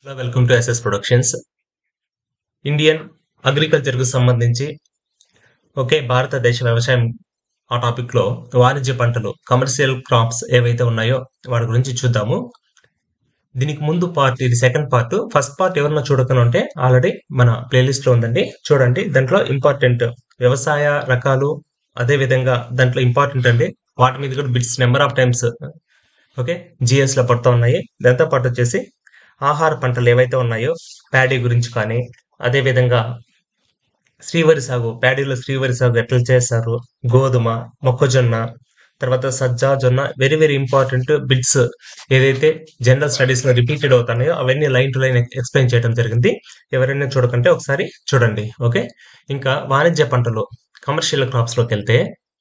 Hello welcome to SS productions Indian అగ్రికల్చర్కు సంబంధించి okay భారతదేశ వ్యవసాయం ఆ టాపిక్లో వాణిజ్య పంటలు కమర్షియల్ క్రాప్స్ ఏవైతే ఉన్నాయో వాటి గురించి చూద్దాము దీనికి ముందు పార్ట్ ఇది సెకండ్ పార్ట్ ఫస్ట్ పార్ట్ ఎవరన్నా చూడకుండా ఉంటే ఆల్రెడీ మన ప్లేలిస్ట్లో ఉందండి చూడండి దాంట్లో ఇంపార్టెంట్ వ్యవసాయ రకాలు అదే విధంగా దాంట్లో ఇంపార్టెంట్ అండి వాటి మీద కూడా bits number of times okay GS లో పడుతూ ఉన్నాయి దాంతో పాటు వచ్చేసి ఆహార పంటలు ఏవైతే ఉన్నాయో ప్యాడీ గురించి కానీ అదే విధంగా శ్రీవరి సాగు ప్యాడీలో శ్రీవరి సాగు ఎట్లా చేస్తారు గోధుమ మొక్కజొన్న తర్వాత సజ్జ జొన్న వెరీ వెరీ ఇంపార్టెంట్ బిట్స్ ఏదైతే జనరల్ స్టడీస్ లో రిపీటెడ్ అవుతున్నాయో అవన్నీ లైన్ టు లైన్ ఎక్స్ప్లెయిన్ చేయడం జరిగింది ఎవరైనా చూడకంటే ఒకసారి చూడండి ఓకే ఇంకా వాణిజ్య పంటలు కమర్షియల్ క్రాప్స్ లోకి వెళ్తే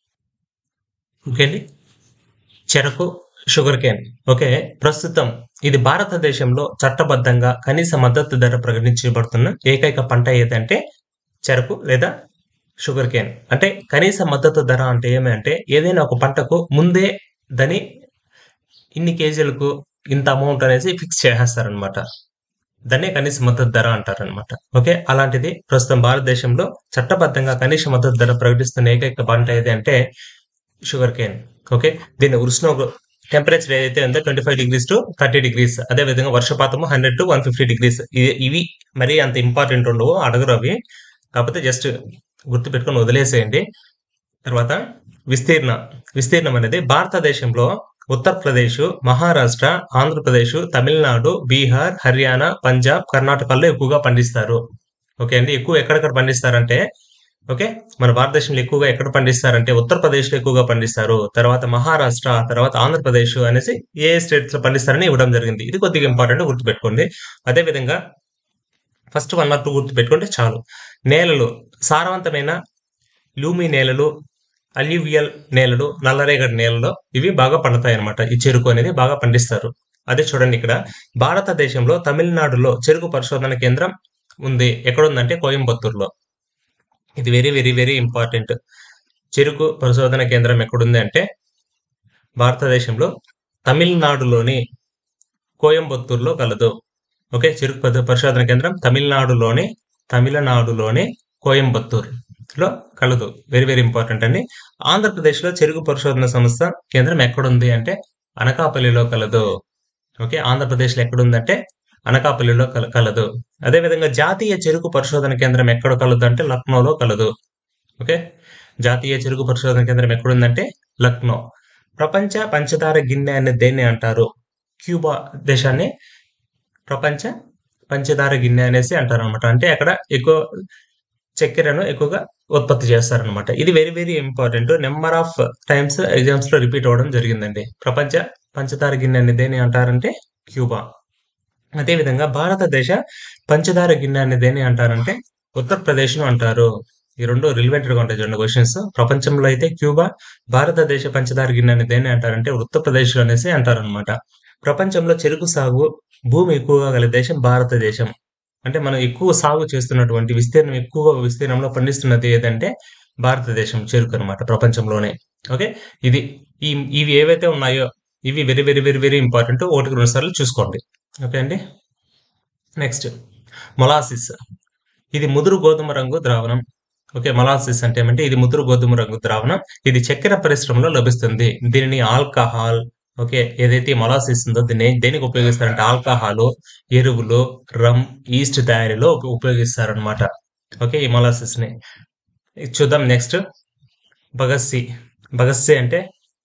ఓకే అండి చెరకు షుగర్ కేన్ ఓకే ప్రస్తుతం ఇది భారతదేశంలో చట్టబద్ధంగా కనీస మద్దతు ధర ప్రకటించబడుతున్న ఏకైక పంట ఏదంటే చెరకు లేదా షుగర్ కేన్ అంటే కనీస మద్దతు ధర అంటే ఏమి అంటే ఏదైనా ఒక పంటకు ముందే దాని ఇన్ని కేజీలకు ఇంత అమౌంట్ అనేసి ఫిక్స్ చేసేస్తారనమాట దాన్నే కనీస మద్దతు ధర అంటారనమాట ఓకే అలాంటిది ప్రస్తుతం భారతదేశంలో చట్టబద్ధంగా కనీస మద్దతు ధర ప్రకటిస్తున్న ఏకైక పంట ఏది అంటే షుగర్ కేన్ ఓకే దీని ఉష్ణోగ్ర టెంపరేచర్ ఏదైతే ఉందో twenty five degrees to thirty degrees అదే విధంగా వర్షపాతము hundred to one fifty degrees ఇవి మరీ అంత ఇంపార్టెంట్ ఉండవు అడగరు అవి కాకపోతే జస్ట్ గుర్తు పెట్టుకొని వదిలేసేయండి తర్వాత విస్తీర్ణ విస్తీర్ణం అనేది భారతదేశంలో ఉత్తరప్రదేశ్ మహారాష్ట్ర ఆంధ్రప్రదేశ్ తమిళనాడు బీహార్ హర్యానా పంజాబ్ కర్ణాటకలో ఎక్కువగా పండిస్తారు ఓకే అండి ఎక్కువ ఎక్కడెక్కడ పండిస్తారంటే ఓకే మన భారతదేశంలో ఎక్కువగా ఎక్కడ పండిస్తారంటే ఉత్తరప్రదేశ్ లో ఎక్కువగా పండిస్తారు తర్వాత మహారాష్ట్ర తర్వాత ఆంధ్రప్రదేశ్ అనేసి ఏ స్టేట్స్ లో పండిస్తారని ఇవ్వడం జరిగింది ఇది కొద్దిగా ఇంపార్టెంట్ గుర్తుపెట్టుకోండి అదే విధంగా ఫస్ట్ వన్ ఆర్ టూ గుర్తు పెట్టుకుంటే చాలు నేలలు సారవంతమైన లూమి నేలలు అల్యూవియల్ నేలలు నల్లరేగడి నేలలు ఇవి బాగా పండుతాయి అనమాట ఈ చెరుకు అనేది బాగా పండిస్తారు అదే చూడండి ఇక్కడ భారతదేశంలో తమిళనాడులో చెరుకు పరిశోధన కేంద్రం ఉంది ఎక్కడ ఉందంటే కోయంబత్తూరులో ఇది వెరీ వెరీ వెరీ ఇంపార్టెంట్ చెరుకు పరిశోధన కేంద్రం ఎక్కడుంది అంటే భారతదేశంలో తమిళనాడులోని కోయంబత్తూరులో కలదు ఓకే చెరుకు పద- పరిశోధన కేంద్రం తమిళనాడులోని తమిళనాడులోని కోయంబత్తూరులో కలదు వెరీ వెరీ ఇంపార్టెంట్ అండి ఆంధ్రప్రదేశ్లో చెరుకు పరిశోధన సంస్థ కేంద్రం ఎక్కడుంది అంటే అనకాపల్లిలో కలదు ఓకే ఆంధ్రప్రదేశ్లో ఎక్కడుందంటే అనకాపల్లిలో కల కలదు అదేవిధంగా జాతీయ చెరుకు పరిశోధన కేంద్రం ఎక్కడ కలదు అంటే లక్నోలో కలదు ఓకే జాతీయ చెరుకు పరిశోధన కేంద్రం ఎక్కడుందంటే లక్నో ప్రపంచ పంచదార గిన్నె అనే దేన్ని అంటారు క్యూబా దేశాన్ని ప్రపంచ పంచదార గిన్నె అనేసి అంటారు అనమాట అంటే అక్కడ ఎక్కువ చక్కెరను ఎక్కువగా ఉత్పత్తి చేస్తారనమాట ఇది very very important number of times exams లో రిపీట్ అవ్వడం జరిగిందండి ప్రపంచ పంచదార గిన్నె అనే దేన్ని అంటారంటే క్యూబా అదేవిధంగా భారతదేశ పంచదార గిన్నె అనేది దేని అంటారంటే ఉత్తరప్రదేశ్ ను అంటారు ఈ రెండు రిలివెంట్ గా ఉంటాయి చూడండి క్వశ్చన్స్ ప్రపంచంలో అయితే క్యూబా భారతదేశ పంచదార గిన్నె అనేది దేని అంటారంటే ఉత్తరప్రదేశ్ అనేసి అంటారనమాట ప్రపంచంలో చెరుకు సాగు భూమి ఎక్కువగా గల దేశం భారతదేశం అంటే మనం ఎక్కువ సాగు చేస్తున్నటువంటి విస్తీర్ణం ఎక్కువ విస్తీర్ణంలో పండిస్తున్నది ఏదంటే భారతదేశం చెరుకు అనమాట ప్రపంచంలోనే ఓకే ఇది ఈ ఇవి ఏవైతే ఉన్నాయో ఇవి very very very very important ఒకటికి రెండు సార్లు చూసుకోండి ఓకే అండి నెక్స్ట్ మొలాసిస్ ఇది ముదురు గోధుమ రంగు ద్రావణం ఓకే మొలాసిస్ అంటే ఏమంటే ఇది ముదురు గోధుమ రంగు ద్రావణం ఇది చక్కెర పరిశ్రమలో లభిస్తుంది దీనిని ఆల్కహాల్ ఓకే ఏదైతే మొలాసిస్ ఉందో దీన్ని దేనికి ఉపయోగిస్తారంటే ఆల్కహాల్ ఎరువులు రమ్ ఈస్ట్ తయారీలో ఉప- ఉపయోగిస్తారన్నమాట ఓకే ఈ మొలాసిస్ ని ఇది చూద్దాం నెక్స్ట్ బగస్సి బగస్సి అంటే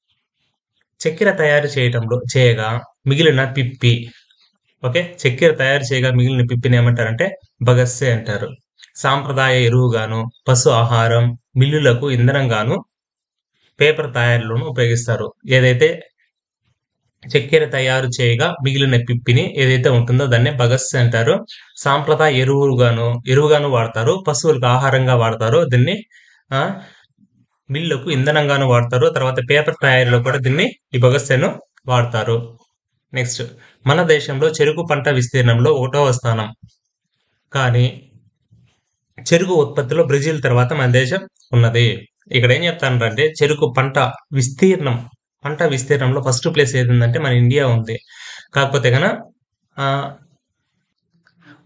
చక్కెర తయారు చేయటంలో చేయగా మిగిలిన పిప్పి ఓకే చక్కెర తయారు చేయగా మిగిలిన పిప్పిని ఏమంటారంటే బగస్సే అంటారు సాంప్రదాయ ఎరువుగాను పశు ఆహారం మిల్లులకు ఇంధనంగాను పేపర్ తయారీలోను ఉపయోగిస్తారు ఏదైతే చక్కెర తయారు చేయగా మిగిలిన పిప్పిని ఏదైతే ఉంటుందో దాన్ని బగస్సే అంటారు సాంప్రదాయ ఎరువుగాను ఎరువుగాను వాడతారు పశువులకు ఆహారంగా వాడతారు దీన్ని ఆ, మిల్లుకు ఇంధనంగాను వాడతారు తర్వాత పేపర్ తయారీలో కూడా దీన్ని ఈ బగస్సేను వాడతారు నెక్స్ట్ మన దేశంలో చెరుకు పంట విస్తీర్ణంలో ఒకటవ స్థానం కానీ చెరుకు ఉత్పత్తిలో బ్రెజిల్ తర్వాత మన దేశం ఉన్నది ఇక్కడ ఏం చెప్తానంటే చెరుకు పంట విస్తీర్ణం పంట విస్తీర్ణంలో ఫస్ట్ ప్లేస్ ఏది ఉందంటే మన ఇండియా ఉంది కాకపోతే కనుక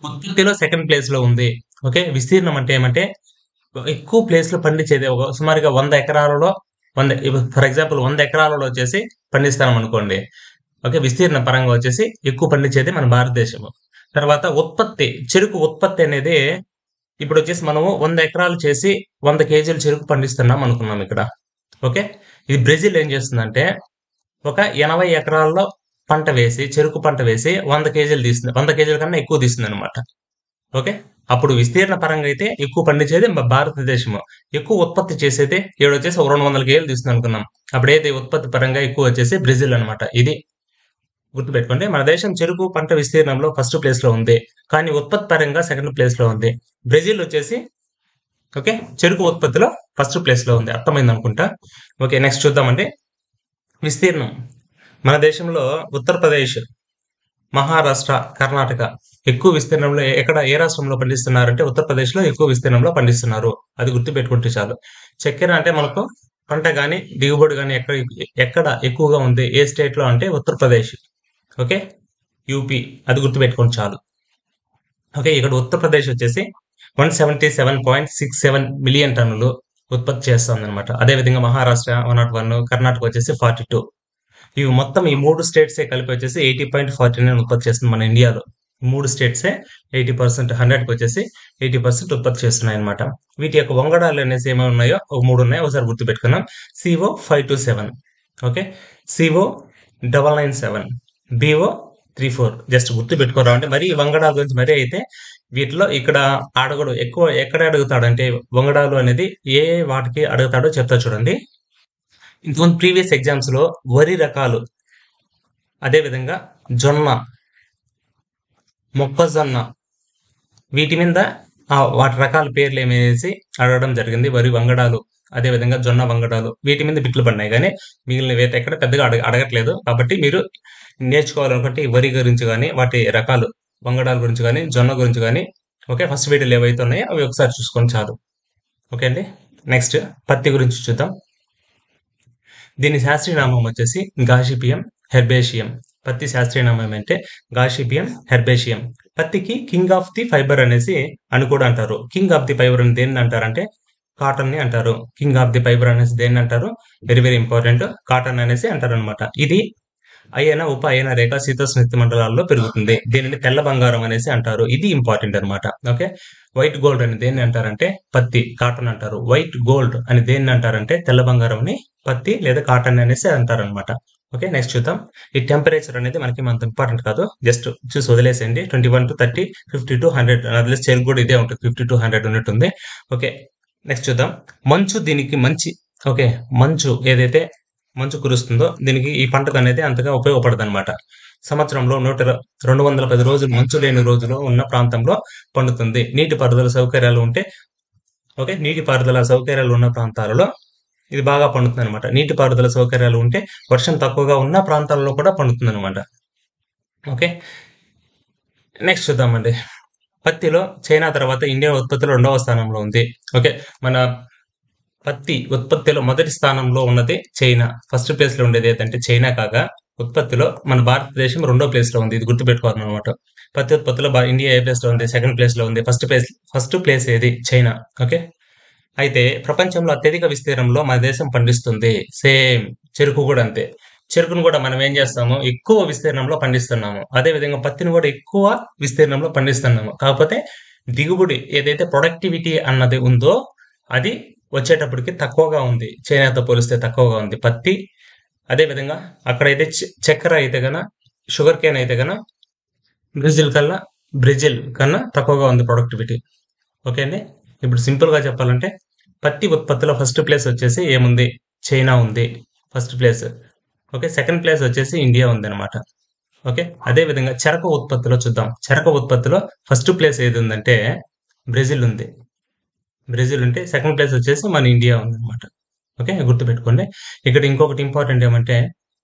ఉత్పత్తిలో సెకండ్ ప్లేస్ లో ఉంది ఓకే విస్తీర్ణం అంటే ఏమంటే ఎక్కువ ప్లేస్ లో పండించేది ఒక సుమారుగా వంద ఎకరాలలో వంద ఫర్ ఎగ్జాంపుల్ వంద ఎకరాలలో వచ్చేసి పండిస్తాం అనుకోండి ఓకే విస్తీర్ణ పరంగా వచ్చేసి ఎక్కువ పండించేది మన భారతదేశం తర్వాత ఉత్పత్తి చెరుకు ఉత్పత్తి అనేది ఇప్పుడు వచ్చేసి మనము వంద ఎకరాలు చేసి వంద కేజీలు చెరుకు పండిస్తున్నాం అనుకున్నాం ఇక్కడ ఓకే ఇది బ్రెజిల్ ఏం చేస్తుందంటే ఒక ఎనభై ఎకరాల్లో పంట వేసి చెరుకు పంట వేసి వంద కేజీలు తీస్తుంది వంద కేజీల కన్నా ఎక్కువ తీస్తుంది అనమాట ఓకే అప్పుడు విస్తీర్ణ పరంగా అయితే ఎక్కువ పండించేది మన భారతదేశము ఎక్కువ ఉత్పత్తి చేసేది ఏడు వచ్చేసి ఒక రెండు వందల కేజీలు తీస్తుంది అనుకున్నాం అప్పుడైతే ఉత్పత్తి పరంగా ఎక్కువ వచ్చేసి బ్రెజిల్ అనమాట ఇది గుర్తుపెట్టుకోండి మన దేశం చెరుకు పంట విస్తీర్ణంలో ఫస్ట్ ప్లేస్ లో ఉంది కానీ ఉత్పత్తి పరంగా సెకండ్ ప్లేస్ లో ఉంది బ్రెజిల్ వచ్చేసి ఓకే చెరుకు ఉత్పత్తిలో ఫస్ట్ ప్లేస్ లో ఉంది అర్థమైంది అనుకుంటా ఓకే నెక్స్ట్ చూద్దామండి విస్తీర్ణం మన దేశంలో ఉత్తరప్రదేశ్ మహారాష్ట్ర కర్ణాటక ఎక్కువ విస్తీర్ణంలో ఎక్కడ ఏ రాష్ట్రంలో పండిస్తున్నారంటే ఉత్తరప్రదేశ్ లో ఎక్కువ విస్తీర్ణంలో పండిస్తున్నారు అది గుర్తుపెట్టుకుంటే చాలు చక్కెర అంటే మనకు పంట కానీ దిగుబడి కానీ ఎక్కడ ఎక్కడ ఎక్కువగా ఉంది ఏ స్టేట్ లో అంటే ఉత్తరప్రదేశ్ ఓకే యూపీ అది గుర్తుపెట్టుకోండి చాలు ఓకే ఇక్కడ ఉత్తరప్రదేశ్ వచ్చేసి one seventy seven point six seven million టన్నులు ఉత్పత్తి చేస్తుంది అనమాట అదేవిధంగా Maharashtra one naught one Karnataka వచ్చేసి ఫార్టీ టూ ఇవి మొత్తం ఈ మూడు స్టేట్స్ కలిపి వచ్చేసి ఎయిటీ పాయింట్ ఫార్టీ నైన్ ఉత్పత్తి చేస్తుంది మన ఇండియాలో మూడు స్టేట్సే ఎయిటీ పర్సెంట్ హండ్రెడ్కి వచ్చేసి ఎయిటీ పర్సెంట్ ఉత్పత్తి చేస్తున్నాయి అనమాట వీటి యొక్క వంగడాలు అనేసి ఏమేమి ఉన్నాయో ఒక మూడు ఉన్నాయి ఒకసారి గుర్తుపెట్టుకున్నాం CO five two seven okay CO double nine seven BO three four just గుర్తు పెట్టుకోరా అంటే మరి ఈ వంగడాల గురించి మరీ అయితే వీటిలో ఇక్కడ అడగడు ఎక్కువ ఎక్కడ అడుగుతాడంటే వంగడాలు అనేది ఏ వాటికి అడుగుతాడో చెప్తా చూడండి ఇంతకుముందు ప్రీవియస్ ఎగ్జామ్స్ లో వరి రకాలు అదేవిధంగా జొన్న మొక్కజొన్న వీటి మీద ఆ వాటి రకాల పేర్లు ఏమేసి అడగడం జరిగింది వరి వంగడాలు అదేవిధంగా జొన్న వంగడాలు వీటి మీద బిట్లు పడినాయి కానీ మిగిలిన వేట ఎక్కడ పెద్దగా అడగ అడగట్లేదు కాబట్టి మీరు నేర్చుకోవాలనుకుంటే ఈ వరి గురించి కానీ వాటి రకాలు వంగడాల గురించి కానీ జొన్న గురించి కానీ ఓకే ఫస్ట్ వీడియోలు ఏవైతే ఉన్నాయో అవి ఒకసారి చూసుకొని చాలు ఓకే అండి నెక్స్ట్ పత్తి గురించి చూద్దాం దీని శాస్త్రీయ నామం వచ్చేసి గాషిపియం హెర్బేషియం పత్తి శాస్త్రీయ నామం అంటే గాషిపియం హెర్బేషియం పత్తికి కింగ్ ఆఫ్ ది ఫైబర్ అనేసి అని కూడా అంటారు కింగ్ ఆఫ్ ది ఫైబర్ అని దేన్ని అంటారంటే కాటన్ ని అంటారు కింగ్ ఆఫ్ ది ఫైబర్ అనేసి దేన్ని అంటారు వెరీ వెరీ ఇంపార్టెంట్ కాటన్ అనేసి అంటారు అనమాట ఇది అయన ఉప అయన రేఖ శీతోష్ణ మండలాల్లో పెరుగుతుంది దీనిని తెల్ల బంగారం అనేసి అంటారు ఇది ఇంపార్టెంట్ అనమాట ఓకే వైట్ గోల్డ్ అని దేన్ని అంటారంటే పత్తి కాటన్ అంటారు వైట్ గోల్డ్ అని దేన్ని అంటారంటే తెల్ల బంగారం అని పత్తి లేదా కాటన్ అనేసి అంటారు అనమాట ఓకే నెక్స్ట్ చూద్దాం ఈ టెంపరేచర్ అనేది మనకి అంత ఇంపార్టెంట్ కాదు జస్ట్ చూసి వదిలేసేయండి twenty one to thirty fifty to hundred అదిలే సేల్ కూడా ఇదే ఉంటుంది ఫిఫ్టీ టు హండ్రెడ్ ఉన్నట్టుంది ఓకే నెక్స్ట్ చూద్దాం మంచు దీనికి మంచి ఓకే మంచు ఏదైతే మంచు కురుస్తుందో దీనికి ఈ పంటకు అనేది అంతగా ఉపయోగపడదు అనమాట సంవత్సరంలో నూట ఇర- రెండు వందల పది రోజులు మంచు లేని రోజులు ఉన్న ప్రాంతంలో పండుతుంది నీటి పారుదల సౌకర్యాలు ఉంటే ఓకే నీటి పారుదల సౌకర్యాలు ఉన్న ప్రాంతాలలో ఇది బాగా పండుతుంది అనమాట నీటి పారుదల సౌకర్యాలు ఉంటే వర్షం తక్కువగా ఉన్న ప్రాంతాల్లో కూడా పండుతుంది అనమాట ఓకే నెక్స్ట్ చూద్దామండి పత్తిలో చైనా తర్వాత ఇండియా ఉత్పత్తిలో రెండవ స్థానంలో ఉంది ఓకే మన పత్తి ఉత్పత్తిలో మొదటి స్థానంలో ఉన్నది చైనా ఫస్ట్ ప్లేస్ లో ఉండేది ఏంటంటే చైనా కాగా ఉత్పత్తిలో మన భారతదేశం రెండో ప్లేస్ లో ఉంది ఇది గుర్తుపెట్టుకోవాలన్నమాట పత్తి ఉత్పత్తిలో బా- ఇండియా ఏ ప్లేస్ లో ఉంది సెకండ్ ప్లేస్ లో ఉంది ఫస్ట్ ప్లేస్ ఫస్ట్ ప్లేస్ ఏది చైనా ఓకే అయితే ప్రపంచంలో అత్యధిక విస్తీర్ణంలో మన దేశం పండిస్తుంది సేమ్ చెరుకు కూడా అంతే చెరుకును కూడా మనం ఏం చేస్తాము ఎక్కువ విస్తీర్ణంలో పండిస్తున్నాము అదే విధంగా పత్తిని కూడా ఎక్కువ విస్తీర్ణంలో పండిస్తున్నాము కాకపోతే దిగుబడి ఏదైతే ప్రొడక్టివిటీ అన్నది ఉందో అది వచ్చేటప్పటికి తక్కువగా ఉంది చైనాతో పోలిస్తే తక్కువగా ఉంది పత్తి అదే విధంగా అక్కడైతే చె- చక్కెర అయితే గన షుగర్ కేన్ అయితే గన బ్రెజిల్ కన్నా బ్రెజిల్ కన్నా తక్కువగా ఉంది ప్రొడక్టివిటీ ఓకే అండి ఇప్పుడు సింపుల్ గా చెప్పాలంటే పత్తి ఉత్పత్తిలో ఫస్ట్ ప్లేస్ వచ్చేసి ఏముంది చైనా ఉంది first place okay second place వచ్చేసి ఇండియా ఉంది అనమాట ఓకే అదే విధంగా చెరకు ఉత్పత్తిలో చూద్దాం చెరకు ఉత్పత్తిలో ఫస్ట్ ప్లేస్ ఏది ఉందంటే బ్రెజిల్ ఉంది బ్రెజిల్ ఉంటే సెకండ్ ప్లేస్ వచ్చేసి మన ఇండియా ఉంది అనమాట ఓకే గుర్తుపెట్టుకోండి ఇక్కడ ఇంకొకటి ఇంపార్టెంట్ ఏమంటే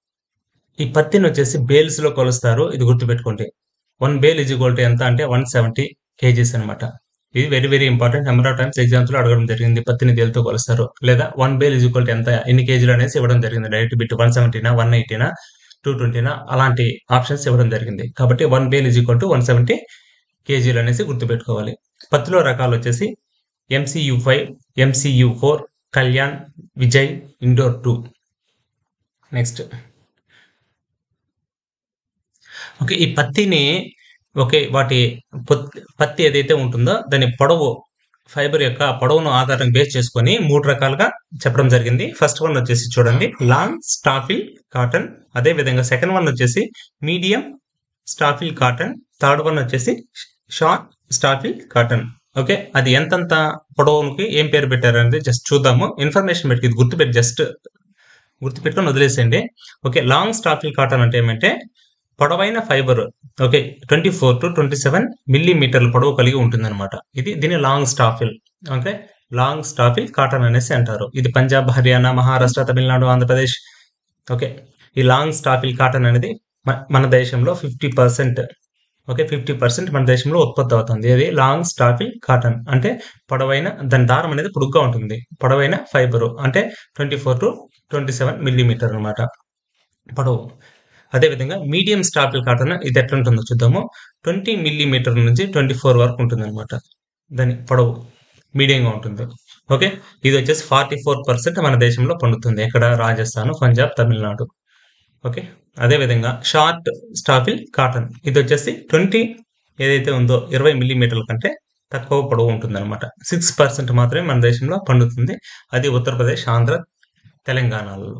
ఈ పత్తిని వచ్చేసి బేల్స్ లో కొలుస్తారు ఇది గుర్తుపెట్టుకోండి one bale is equal to ఎంత అంటే వన్ సెవెంటీ కేజీస్ అనమాట ఇది very very important number of times exams లో అడగడం జరిగింది పత్తిని దేలతో కొలుస్తారు లేదా one bale is equal to ఎంత ఎన్ని కేజీలు అనేసి ఇవ్వడం జరిగింది డైరెక్ట్ బిట్ వన్ సెవెంటీనా వన్ ఎయిటీనా టూ ట్వంటీనా అలాంటి ఆప్షన్స్ ఇవ్వడం జరిగింది కాబట్టి one bale is equal to one seventy కేజీలు అనేసి గుర్తుపెట్టుకోవాలి పత్తిలో రకాలు వచ్చేసి MCU five MCU four Kalyan Vijay Indore two next okay ఈ పత్తిని ఓకే వాటి పొత్- పత్తి ఏదైతే ఉంటుందో దాని పొడవు ఫైబర్ యొక్క పొడవును ఆధారం బేస్ చేసుకొని మూడు రకాలుగా చెప్పడం జరిగింది ఫస్ట్ వన్ వచ్చేసి చూడండి లాంగ్ స్టాఫిల్ కాటన్ అదే విధంగా సెకండ్ వన్ వచ్చేసి medium staple cotton third one వచ్చేసి షార్ట్ స్టాఫిల్ కాటన్ ఓకే అది ఎంతంత పొడవుకి ఏం పేరు పెట్టారు అనేది జస్ట్ చూద్దాము ఇన్ఫర్మేషన్ పెట్టి ఇది గుర్తుపెట్టి జస్ట్ గుర్తుపెట్టుకొని వదిలేసేయండి ఓకే లాంగ్ స్టాఫిల్ కాటన్ అంటే ఏమంటే పొడవైన fibre okay twenty four to twenty seven మిల్లీమీటర్ల పొడవు కలిగి ఉంటుందన్నమాట ఇది దీని long staple okay long staple cotton అనేసి అంటారు ఇది పంజాబ్ హర్యానా మహారాష్ట్ర తమిళనాడు ఆంధ్రప్రదేశ్ ఓకే ఈ లాంగ్ స్టాఫిల్ కాటన్ అనేది మ- మన దేశంలో fifty percent okay fifty percent మన దేశంలో ఉత్పత్తి అవుతుంది ఇది లాంగ్ స్టాఫిల్ కాటన్ అంటే పొడవైన దాని దారం అనేది పొడుగ్గా ఉంటుంది పొడవైన ఫైబర్ అంటే twenty four to twenty seven millimetre అనమాట పొడవు అదేవిధంగా మీడియం స్టాఫిల్ కాటన్ ఇది ఎట్లా ఉంటుందో చూద్దాము ట్వంటీ మిల్లీమీటర్ నుంచి ట్వంటీ ఫోర్ వరకు ఉంటుంది అనమాట దాని పొడవు మీడియంగా ఉంటుంది ఓకే ఇది వచ్చేసి ఫార్టీ ఫోర్ పర్సెంట్ మన దేశంలో పండుతుంది ఎక్కడ రాజస్థాన్ పంజాబ్ తమిళనాడు ఓకే అదేవిధంగా షార్ట్ స్టాఫిల్ కాటన్ ఇది వచ్చేసి ట్వంటీ ఏదైతే ఉందో ఇరవై మిల్లీమీటర్ల కంటే తక్కువ పొడవు ఉంటుంది అనమాట సిక్స్ పర్సెంట్ మాత్రమే మన దేశంలో పండుతుంది అది ఉత్తరప్రదేశ్ ఆంధ్ర తెలంగాణలో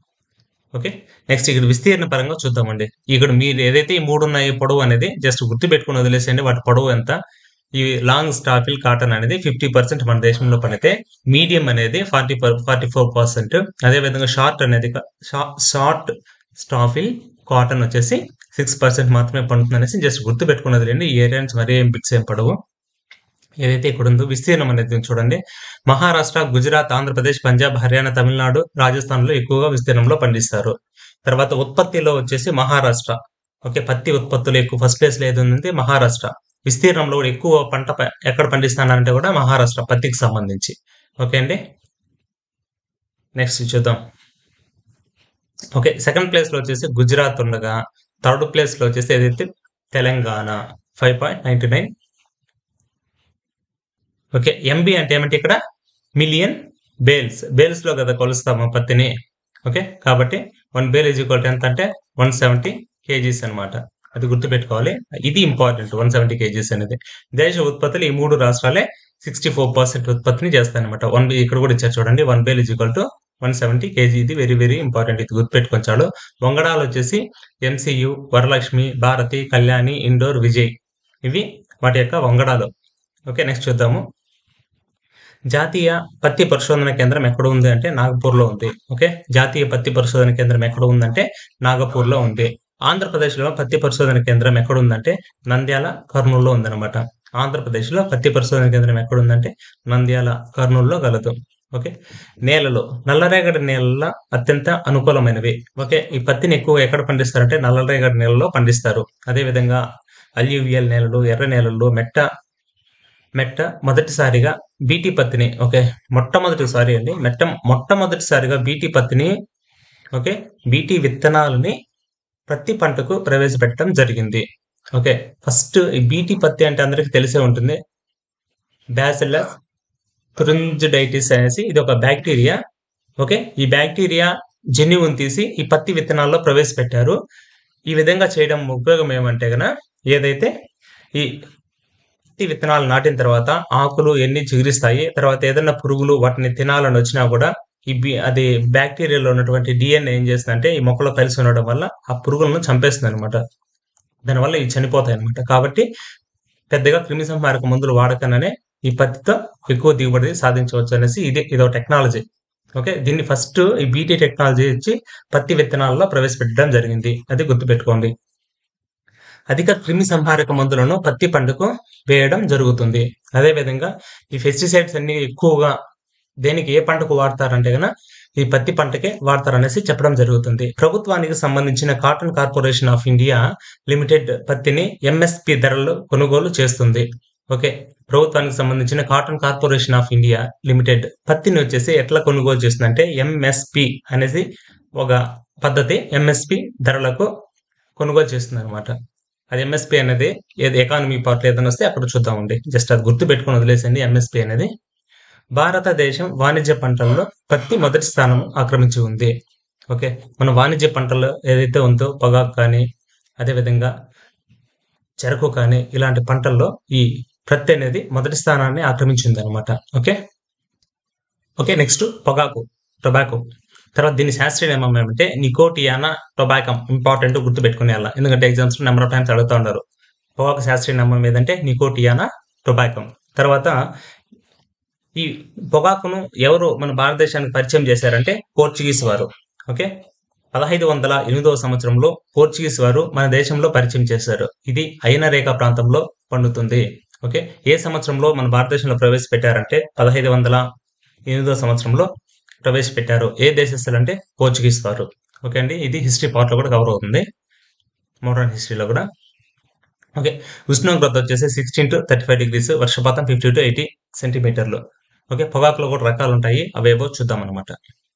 ఓకే నెక్స్ట్ ఇక్కడ విస్తీర్ణ పరంగా చూద్దామండి ఇక్కడ మీరు ఏదైతే ఈ మూడు ఉన్నాయి పొడవు అనేది జస్ట్ గుర్తు పెట్టుకుని వదిలేసేయండి వాటి పొడవు ఎంత ఈ లాంగ్ స్టాఫిల్ కాటన్ అనేది ఫిఫ్టీ పర్సెంట్ మన దేశంలో పడితే మీడియం అనేది ఫార్టీ ఫార్టీ ఫోర్ పర్సెంట్ అదేవిధంగా షార్ట్ అనేది షార్ట్ స్టాఫిల్ కాటన్ వచ్చేసి సిక్స్ పర్సెంట్ మాత్రమే పండుతుంది అనేసి జస్ట్ గుర్తు పెట్టుకున్నది లేండి ఈ ఏరియా నుంచి మరీ ఏం బిట్స్ ఏం పడవు ఏదైతే ఇక్కడ ఉందో విస్తీర్ణం అనేది చూడండి మహారాష్ట్ర గుజరాత్ ఆంధ్రప్రదేశ్ పంజాబ్ హర్యానా తమిళనాడు రాజస్థాన్ లో ఎక్కువగా విస్తీర్ణంలో పండిస్తారు తర్వాత ఉత్పత్తిలో వచ్చేసి మహారాష్ట్ర ఓకే పత్తి ఉత్పత్తులు ఎక్కువ ఫస్ట్ ప్లేస్ లో ఏది ఉంది మహారాష్ట్ర విస్తీర్ణంలో కూడా ఎక్కువ పంట ప- ఎక్కడ పండిస్తానంటే కూడా మహారాష్ట్ర పత్తికి సంబంధించి ఓకే అండి నెక్స్ట్ చూద్దాం ఓకే సెకండ్ ప్లేస్ లో వచ్చేసి గుజరాత్ ఉండగా థర్డ్ ప్లేస్ లో వచ్చేసి ఏదైతే Telangana five point ninety nine okay MB అంటే ఏమంటే ఇక్కడ మిలియన్ బేల్స్ బేల్స్ లో కదా కొలుస్తాము పత్తిని ఓకే కాబట్టి వన్ బేల్ ఈజ్ ఈక్వల్ ఎంత అంటే వన్ సెవెంటీ కేజీస్ అనమాట అది గుర్తుపెట్టుకోవాలి ఇది ఇంపార్టెంట్ వన్ సెవెంటీ కేజీస్ అనేది దేశ ఉత్పత్తులు ఈ మూడు రాష్ట్రాలే సిక్స్టీ ఫోర్ పర్సెంట్ ఉత్పత్తిని చేస్తాయన్నమాట వన్ ఇక్కడ కూడా ఇచ్చారు చూడండి one bale is equal to one seventy KG ఇది వెరీ వెరీ ఇంపార్టెంట్ ఇది గుర్తుపెట్టుకొచ్చాడు వంగడాలు వచ్చేసి ఎంసీయు వరలక్ష్మి భారతి కళ్యాణి ఇండోర్ విజయ్ ఇవి వాటి యొక్క వంగడాలు ఓకే నెక్స్ట్ చూద్దాము జాతీయ పత్తి పరిశోధన కేంద్రం ఎక్కడ ఉంది అంటే నాగపూర్లో ఉంది ఓకే జాతీయ పత్తి పరిశోధన కేంద్రం ఎక్కడ ఉందంటే నాగపూర్లో ఉంది ఆంధ్రప్రదేశ్లో పత్తి పరిశోధన కేంద్రం ఎక్కడ ఉందంటే నంద్యాల కర్నూలులో ఉందన్నమాట ఆంధ్రప్రదేశ్లో పత్తి పరిశోధన కేంద్రం ఎక్కడ ఉందంటే నంద్యాల కర్నూలులో గలదు ఓకే నేలలు నల్లరేగడి నేలల అత్యంత అనుకూలమైనవి ఓకే ఈ పత్తిని ఎక్కువ ఎక్కడ పండిస్తారంటే నల్లరేగడి నేలలో పండిస్తారు అదేవిధంగా అల్యూవియల్ నేలలు ఎర్ర నేలలు మెట్ట మెట్ట మొదటిసారిగా బీటీ పత్తిని ఓకే మొట్టమొదటిసారి అండి మెట్ట మొట్టమొదటిసారిగా బీటీ పత్తిని ఓకే బీటీ విత్తనాలని ప్రతి పంటకు ప్రవేశపెట్టడం జరిగింది ఓకే ఫస్ట్ ఈ బీటీ పత్తి అంటే అందరికీ తెలిసే ఉంటుంది బ్యాసిల్లస్ తురింజిడైటిస్ అనేసి ఇది ఒక బ్యాక్టీరియా ఓకే ఈ బ్యాక్టీరియా జన్యువుని తీసి ఈ పత్తి విత్తనాల్లో ప్రవేశపెట్టారు ఈ విధంగా చేయడం ఉపయోగం ఏమంటే గన ఏదైతే ఈ పత్తి విత్తనాలు నాటిన తర్వాత ఆకులు ఎన్ని చిగురిస్తాయి తర్వాత ఏదైనా పురుగులు వాటిని తినాలని వచ్చినా కూడా ఈ బి- అది బ్యాక్టీరియాలో ఉన్నటువంటి డిఎన్ఏ ఏం చేస్తుందంటే ఈ మొక్కలో కలిసి ఉండడం వల్ల ఆ పురుగులను చంపేస్తుంది అనమాట దానివల్ల ఇవి చనిపోతాయి అనమాట కాబట్టి పెద్దగా క్రిమి సంహారక మందులు వాడకనే ఈ పత్తితో ఎక్కువ దిగుబడి సాధించవచ్చు అనేసి ఇది ఇదో టెక్నాలజీ ఓకే దీన్ని ఫస్ట్ ఈ బీటీ టెక్నాలజీ ఇచ్చి పత్తి విత్తనాల్లో ప్రవేశపెట్టడం జరిగింది అది గుర్తుపెట్టుకోండి అధిక క్రిమి సంహారక మందులను పత్తి పంటకు వేయడం జరుగుతుంది అదేవిధంగా ఈ పెస్టిసైడ్స్ అన్ని ఎక్కువగా దేనికి ఏ పంటకు వాడతారంటే గన ఈ పత్తి పంటకే వాడతారనేసి చెప్పడం జరుగుతుంది ప్రభుత్వానికి సంబంధించిన cotton corporation of India limited పత్తిని ఎంఎస్పి ధరల్లో కొనుగోలు చేస్తుంది ఓకే ప్రభుత్వానికి సంబంధించిన cotton corporation of India limited పత్తిని వచ్చేసి ఎట్లా కొనుగోలు చేస్తుందంటే ఎంఎస్పి అనేది ఒక పద్ధతి ఎంఎస్పి ధరలకు కొనుగోలు చేస్తుంది అనమాట అది ఎంఎస్పి అనేది ఏది ఎకానమీ పార్ట్ ఏదైనా వస్తే అక్కడ చూద్దామండి జస్ట్ అది గుర్తు పెట్టుకొని వదిలేసండి ఎంఎస్పి అనేది భారతదేశం వాణిజ్య పంటల్లో పత్తి మొదటి స్థానం ఆక్రమించి ఉంది ఓకే మన వాణిజ్య పంటల్లో ఏదైతే ఉందో పొగాకు కానీ అదేవిధంగా చెరకు కానీ ఇలాంటి పంటల్లో ఈ ప్రత్తి అనేది మొదటి స్థానాన్ని ఆక్రమించింది అనమాట ఓకే ఓకే నెక్స్ట్ పొగాకు టొబాకో తర్వాత దీని శాస్త్రీయ నామం ఏమంటే నికోటియానా టొబాకం ఇంపార్టెంట్ గుర్తు పెట్టుకునే అలా ఎందుకంటే ఎగ్జామ్స్ నెంబర్ ఆఫ్ టైమ్స్ అడుగుతూ ఉన్నారు పొగాకు శాస్త్రీయ నామం ఏదంటే నికోటియానా టొబాకం తర్వాత ఈ పొగాకును ఎవరు మన భారతదేశానికి పరిచయం చేశారంటే పోర్చుగీస్ వారు ఓకే పదహైదు వందల ఎనిమిదవ సంవత్సరంలో పోర్చుగీస్ వారు మన దేశంలో పరిచయం చేశారు ఇది అయిన రేఖ ప్రాంతంలో పండుతుంది ఓకే ఏ సంవత్సరంలో మన భారతదేశంలో ప్రవేశపెట్టారంటే పదహైదు వందల ఎనిమిదవ సంవత్సరంలో ప్రవేశపెట్టారు ఏ దేశస్తులు అంటే పోర్చుగీస్ వారు ఓకే అండి ఇది హిస్టరీ పార్ట్లో కూడా కవర్ అవుతుంది మోడర్న్ హిస్టరీలో కూడా ఓకే ఉష్ణోగ్రత వచ్చేసి sixteen to thirty five degrees వర్షపాతం ఫిఫ్టీ టు ఎయిటీ సెంటీమీటర్లు ఓకే పొగాకులో కూడా రకాలు ఉంటాయి అవేవో చూద్దాం అనమాట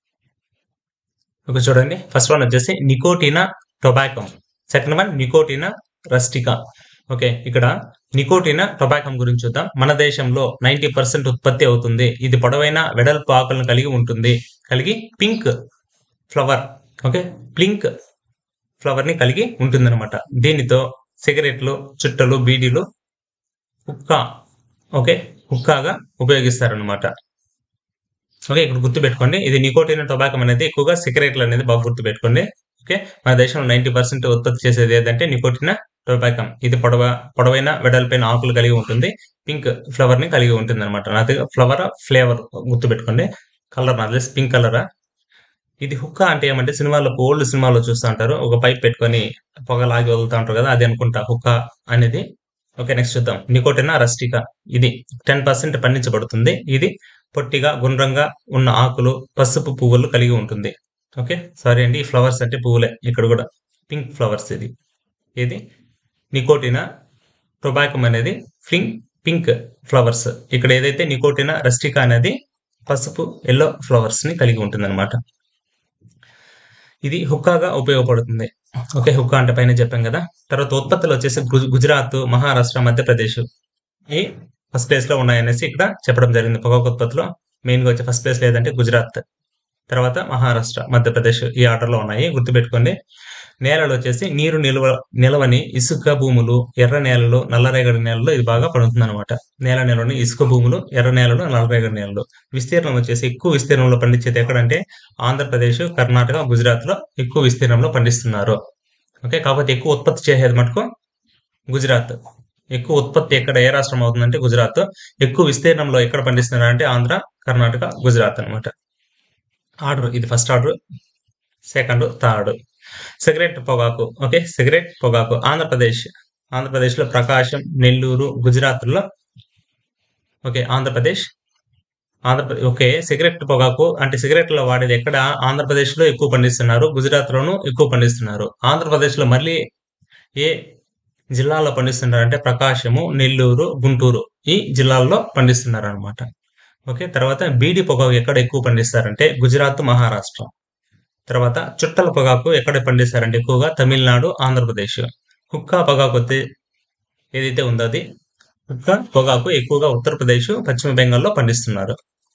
ఓకే చూడండి ఫస్ట్ వన్ వచ్చేసి Nicotiana tabacum second one Nicotiana rustica okay ఇక్కడ నికోటినా టొబాకం గురించి చూద్దాం మన దేశంలో నైంటీ పర్సెంట్ ఉత్పత్తి అవుతుంది ఇది పొడవైన వెడల్పు ఆకులను కలిగి ఉంటుంది కలిగి pink flower okay pink flower ని కలిగి ఉంటుందన్నమాట దీనితో సిగరెట్లు చుట్టలు బీడీలు హుక్కా ఓకే హుక్కాగా ఉపయోగిస్తారనమాట ఓకే ఇక్కడ గుర్తుపెట్టుకోండి ఇది నికోటిన్ టొబాకం అనేది ఎక్కువగా సిగరెట్లు అనేది బాగా గుర్తుపెట్టుకోండి ఓకే మన దేశంలో నైంటీ పర్సెంట్ ఉత్పత్తి చేసేది ఏదంటే నికోటిన టొబాకం ఇది పొడవ పొడవైన వెడల్పైన ఆకులు కలిగి ఉంటుంది పింక్ ఫ్లవర్ ని కలిగి ఉంటుంది అనమాట నాది ఫ్లవర్ ఫ్లేవర్ గుర్తుపెట్టుకోండి కలర్ నాది పింక్ కలరా ఇది హుక్కా అంటే ఏమంటే సినిమాలో ఓల్డ్ సినిమాలో చూస్తూ ఉంటారు ఒక పైప్ పెట్టుకొని పొగ లాగి వదులుతూ ఉంటారు కదా అది అనుకుంటా హుక్కా అనేది ఓకే నెక్స్ట్ చూద్దాం నికోటినా రస్టికా ఇది టెన్ పర్సెంట్ పండించబడుతుంది ఇది పొట్టిగా గుండ్రంగా ఉన్న ఆకులు పసుపు పువ్వులు కలిగి ఉంటుంది ఓకే సారీ అండి ఈ ఫ్లవర్స్ అంటే పువ్వులే ఇక్కడ కూడా పింక్ ఫ్లవర్స్ ఇది ఇది నికోటినా టొబాకం అనేది ఫ్లింగ్ పింక్ ఫ్లవర్స్ ఇక్కడ ఏదైతే నికోటినా రస్టికా అనేది పసుపు ఎల్లో ఫ్లవర్స్ ని కలిగి ఉంటుంది ఇది హుక్కాగా ఉపయోగపడుతుంది ఓకే హుక్కా అంటే పైన చెప్పాం కదా తర్వాత ఉత్పత్తులు వచ్చేసి గుజ- గుజరాత్ మహారాష్ట్ర మధ్యప్రదేశ్ ఈ ఫస్ట్ ప్లేస్ లో ఉన్నాయనేసి ఇక్కడ చెప్పడం జరిగింది పొగాకు ఉత్పత్తిలో మెయిన్ గా వచ్చే ఫస్ట్ ప్లేస్ లేదంటే గుజరాత్ తర్వాత మహారాష్ట్ర మధ్యప్రదేశ్ ఈ ఆర్డర్ లో ఉన్నాయి గుర్తుపెట్టుకోండి నేలలు వచ్చేసి నీరు నిల్వ నిలవని ఇసుక భూములు ఎర్ర నేలలు నల్లరేగడి నేలలు ఇది బాగా పడుతుంది అనమాట నేల నిలవని ఇసుక భూములు ఎర్ర నేలలు నల్లరేగడి నేలలు విస్తీర్ణం వచ్చేసి ఎక్కువ విస్తీర్ణంలో పండించేది ఎక్కడంటే ఆంధ్రప్రదేశ్ కర్ణాటక గుజరాత్ లో ఎక్కువ విస్తీర్ణంలో పండిస్తున్నారు ఓకే కాకపోతే ఎక్కువ ఉత్పత్తి చేసేది మటుకు గుజరాత్ ఎక్కువ ఉత్పత్తి ఎక్కడ ఏ రాష్ట్రం అవుతుందంటే గుజరాత్ ఎక్కువ విస్తీర్ణంలో ఎక్కడ పండిస్తున్నారు అంటే ఆంధ్ర కర్ణాటక గుజరాత్ అన్నమాట ఆర్డర్ ఇది first order second third cigarette పొగాకు ఓకే సిగరెట్ పొగాకు ఆంధ్రప్రదేశ్ ఆంధ్రప్రదేశ్లో ప్రకాశం నెల్లూరు గుజరాత్లో okay Andhra Pradesh Andhra Pradesh okay cigarette పొగాకు అంటే సిగరెట్లో వాడేది ఎక్కడ ఆంధ్రప్రదేశ్లో ఎక్కువ పండిస్తున్నారు గుజరాత్లోనూ ఎక్కువ పండిస్తున్నారు ఆంధ్రప్రదేశ్లో మళ్ళీ ఏ జిల్లాలో పండిస్తున్నారు అంటే ప్రకాశము నెల్లూరు గుంటూరు ఈ జిల్లాల్లో పండిస్తున్నారు అనమాట ఓకే తర్వాత బీడి పొగాకు ఎక్కడ ఎక్కువ పండిస్తారంటే గుజరాత్ మహారాష్ట్ర తర్వాత చుట్టల పొగాకు ఎక్కడ పండిస్తారంటే ఎక్కువగా తమిళనాడు ఆంధ్రప్రదేశ్ హుక్కా పొగాకు వచ్చి ఏదైతే ఉందో అది హుక్కా పొగాకు ఎక్కువగా ఉత్తరప్రదేశ్ పశ్చిమ బెంగాల్లో పండిస్తున్నారు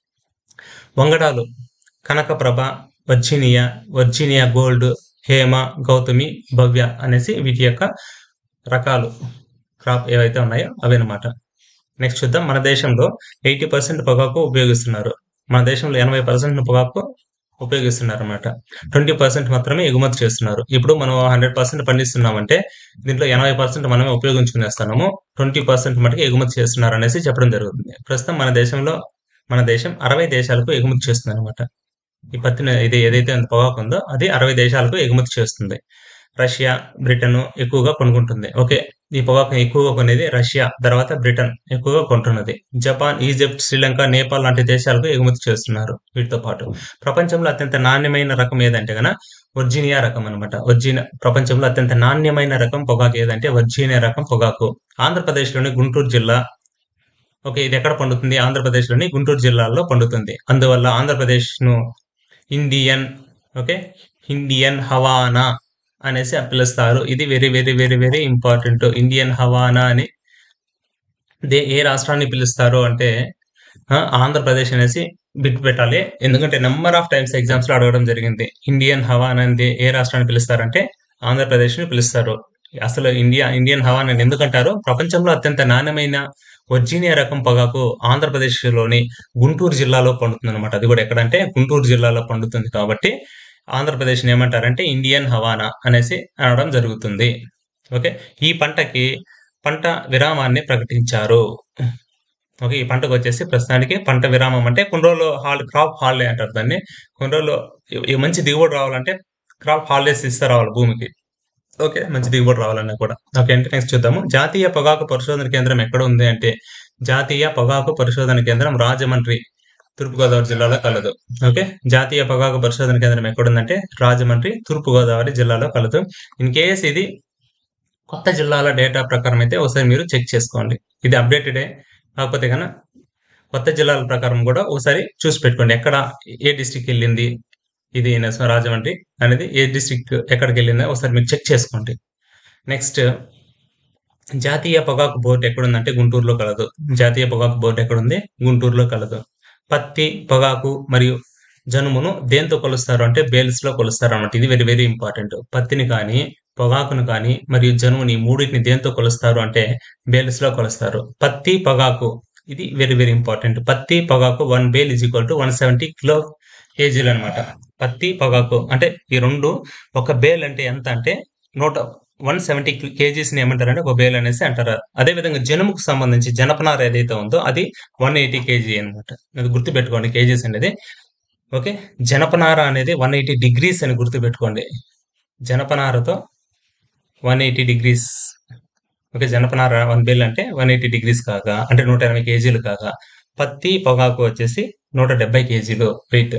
వంగడాలు Kanakaprabha Virginia Virginia gold Hema Gautami Bhavya అనేసి వీటి యొక్క రకాలు క్రాప్ ఏవైతే ఉన్నాయో అవి అనమాట నెక్స్ట్ చూద్దాం మన దేశంలో ఎయిటీ పర్సెంట్ పొగాకు ఉపయోగిస్తున్నారు మన దేశంలో ఎనభై పర్సెంట్ పొగాకు ఉపయోగిస్తున్నారు అనమాట ట్వంటీ పర్సెంట్ మాత్రమే ఎగుమతి చేస్తున్నారు ఇప్పుడు మనం హండ్రెడ్ పర్సెంట్ పండిస్తున్నామంటే దీంట్లో ఎనభై పర్సెంట్ మనమే ఉపయోగించుకునేస్తున్నాము ట్వంటీ పర్సెంట్ మటుకు ఎగుమతి చేస్తున్నారు అనేసి చెప్పడం జరుగుతుంది ప్రస్తుతం మన దేశంలో మన దేశం అరవై దేశాలకు ఎగుమతి చేస్తుంది అనమాట ఈ పత్తిని ఇది ఏదైతే పొగాకు ఉందో అది అరవై దేశాలకు ఎగుమతి చేస్తుంది రష్యా బ్రిటన్ ఎక్కువగా కొనుక్కుంటుంది ఓకే ఈ పొగాకు ఎక్కువగా కొనేది రష్యా తర్వాత బ్రిటన్ ఎక్కువగా కొంటున్నది జపాన్ ఈజిప్ట్ శ్రీలంక నేపాల్ లాంటి దేశాలకు ఎగుమతి చేస్తున్నారు వీటితో పాటు ప్రపంచంలో అత్యంత నాణ్యమైన రకం ఏదంటే గన వర్జీనియా రకం అనమాట వర్జీనియా ప్రపంచంలో అత్యంత నాణ్యమైన రకం పొగాకు ఏదంటే వర్జీనియా రకం పొగాకు ఆంధ్రప్రదేశ్లోని గుంటూరు జిల్లా ఓకే ఇది ఎక్కడ పండుతుంది ఆంధ్రప్రదేశ్లోని గుంటూరు జిల్లాలో పండుతుంది అందువల్ల ఆంధ్రప్రదేశ్ను ఇండియన్ ఓకే ఇండియన్ హవానా అనేసి పిలుస్తారు ఇది very very very very important Indian Havana అని దే ఏ రాష్ట్రాన్ని పిలుస్తారు అంటే ఆ, ఆంధ్రప్రదేశ్ అనేసి బిట్ పెట్టాలి ఎందుకంటే నెంబర్ ఆఫ్ టైమ్స్ ఎగ్జామ్స్ లో అడగడం జరిగింది ఇండియన్ హవానా అని ఏ రాష్ట్రాన్ని పిలుస్తారంటే ఆంధ్రప్రదేశ్ ని పిలుస్తారు అసలు ఇండియా ఇండియన్ హవానా అని ఎందుకంటారు ప్రపంచంలో అత్యంత నాణ్యమైన వర్జీనియా రకం పొగాకు ఆంధ్రప్రదేశ్ లోని గుంటూరు జిల్లాలో పండుతుంది అనమాట అది కూడా ఎక్కడంటే గుంటూరు జిల్లాలో పండుతుంది కాబట్టి ఆంధ్రప్రదేశ్ ఏమంటారంటే ఇండియన్ హవానా అనేసి అనడం జరుగుతుంది ఓకే ఈ పంటకి పంట విరామాన్ని ప్రకటించారు ఓకే ఈ పంటకు వచ్చేసి ప్రస్తుతానికి పంట విరామం అంటే కొన్ని రోజులు హాల్ క్రాప్ హాలిడే అంటారు దాన్ని కొన్ని రోజులు ఈ- ఈ మంచి దిగుబడి రావాలంటే క్రాప్ హాలిడేస్ ఇస్తే రావాలి భూమికి ఓకే మంచి దిగుబడి రావాలన్నా కూడా ఓకే అంటే నెక్స్ట్ చూద్దాము జాతీయ పొగాకు పరిశోధన కేంద్రం ఎక్కడ ఉంది అంటే జాతీయ పొగాకు పరిశోధన కేంద్రం రాజమండ్రి తూర్పుగోదావరి జిల్లాలో కలదు ఓకే జాతీయ పొగాకు పరిశోధన కేంద్రం ఎక్కడుందంటే రాజమండ్రి తూర్పుగోదావరి జిల్లాలో కలదు ఇన్ కేస్ ఇది కొత్త జిల్లాల డేటా ప్రకారం అయితే ఒకసారి మీరు చెక్ చేసుకోండి ఇది అప్డేటెడే కాకపోతే కన్నా కొత్త జిల్లాల ప్రకారం కూడా ఒకసారి చూసి పెట్టుకోండి ఎక్కడ ఏ డిస్టిక్ వెళ్ళింది ఇది నెక్స్ట్ రాజమండ్రి అనేది ఏ డిస్టిక్ ఎక్కడికి వెళ్ళిందో ఒకసారి మీరు చెక్ చేసుకోండి నెక్స్ట్ జాతీయ పొగాకు బోర్డు ఎక్కడుందంటే గుంటూరులో కలదు జాతీయ పొగాకు బోర్డు ఎక్కడుంది గుంటూరులో కలదు పత్తి పొగాకు మరియు జనుమును దేంతో కొలుస్తారు అంటే బేల్స్ లో కొలుస్తారు అన్నమాట ఇది వెరీ వెరీ ఇంపార్టెంట్ పత్తిని కానీ పొగాకును కానీ మరియు జనుముని ఈ మూడింటిని దేంతో కొలుస్తారు అంటే బేల్స్ లో కొలుస్తారు పత్తి పొగాకు ఇది వెరీ వెరీ ఇంపార్టెంట్ పత్తి పొగాకు one bale is equal to one seventy kilo కేజీలు అనమాట పత్తి పొగాకు అంటే ఈ రెండు ఒక బేల్ అంటే ఎంత అంటే నూట వన్ సెవెంటీ కేజీస్ ని ఏమంటారంటే ఒక బేల్ అనేసి అంటారు అదే విధంగా జనుముకు సంబంధించి జనపనార ఏదైతే ఉందో అది వన్ ఎయిటీ కేజీ అనమాట అది గుర్తుపెట్టుకోండి కేజీస్ అనేది ఓకే జనపనార అనేది వన్ ఎయిటీ డిగ్రీస్ అని గుర్తుపెట్టుకోండి జనపనారతో వన్ ఎయిటీ డిగ్రీస్ ఓకే జనపనార వన్ బేల్ అంటే వన్ ఎయిటీ డిగ్రీస్ కాగా అంటే నూట ఎనభై కేజీలు కాగా పత్తి పొగాకు వచ్చేసి నూట డెబ్బై కేజీలు వెయిట్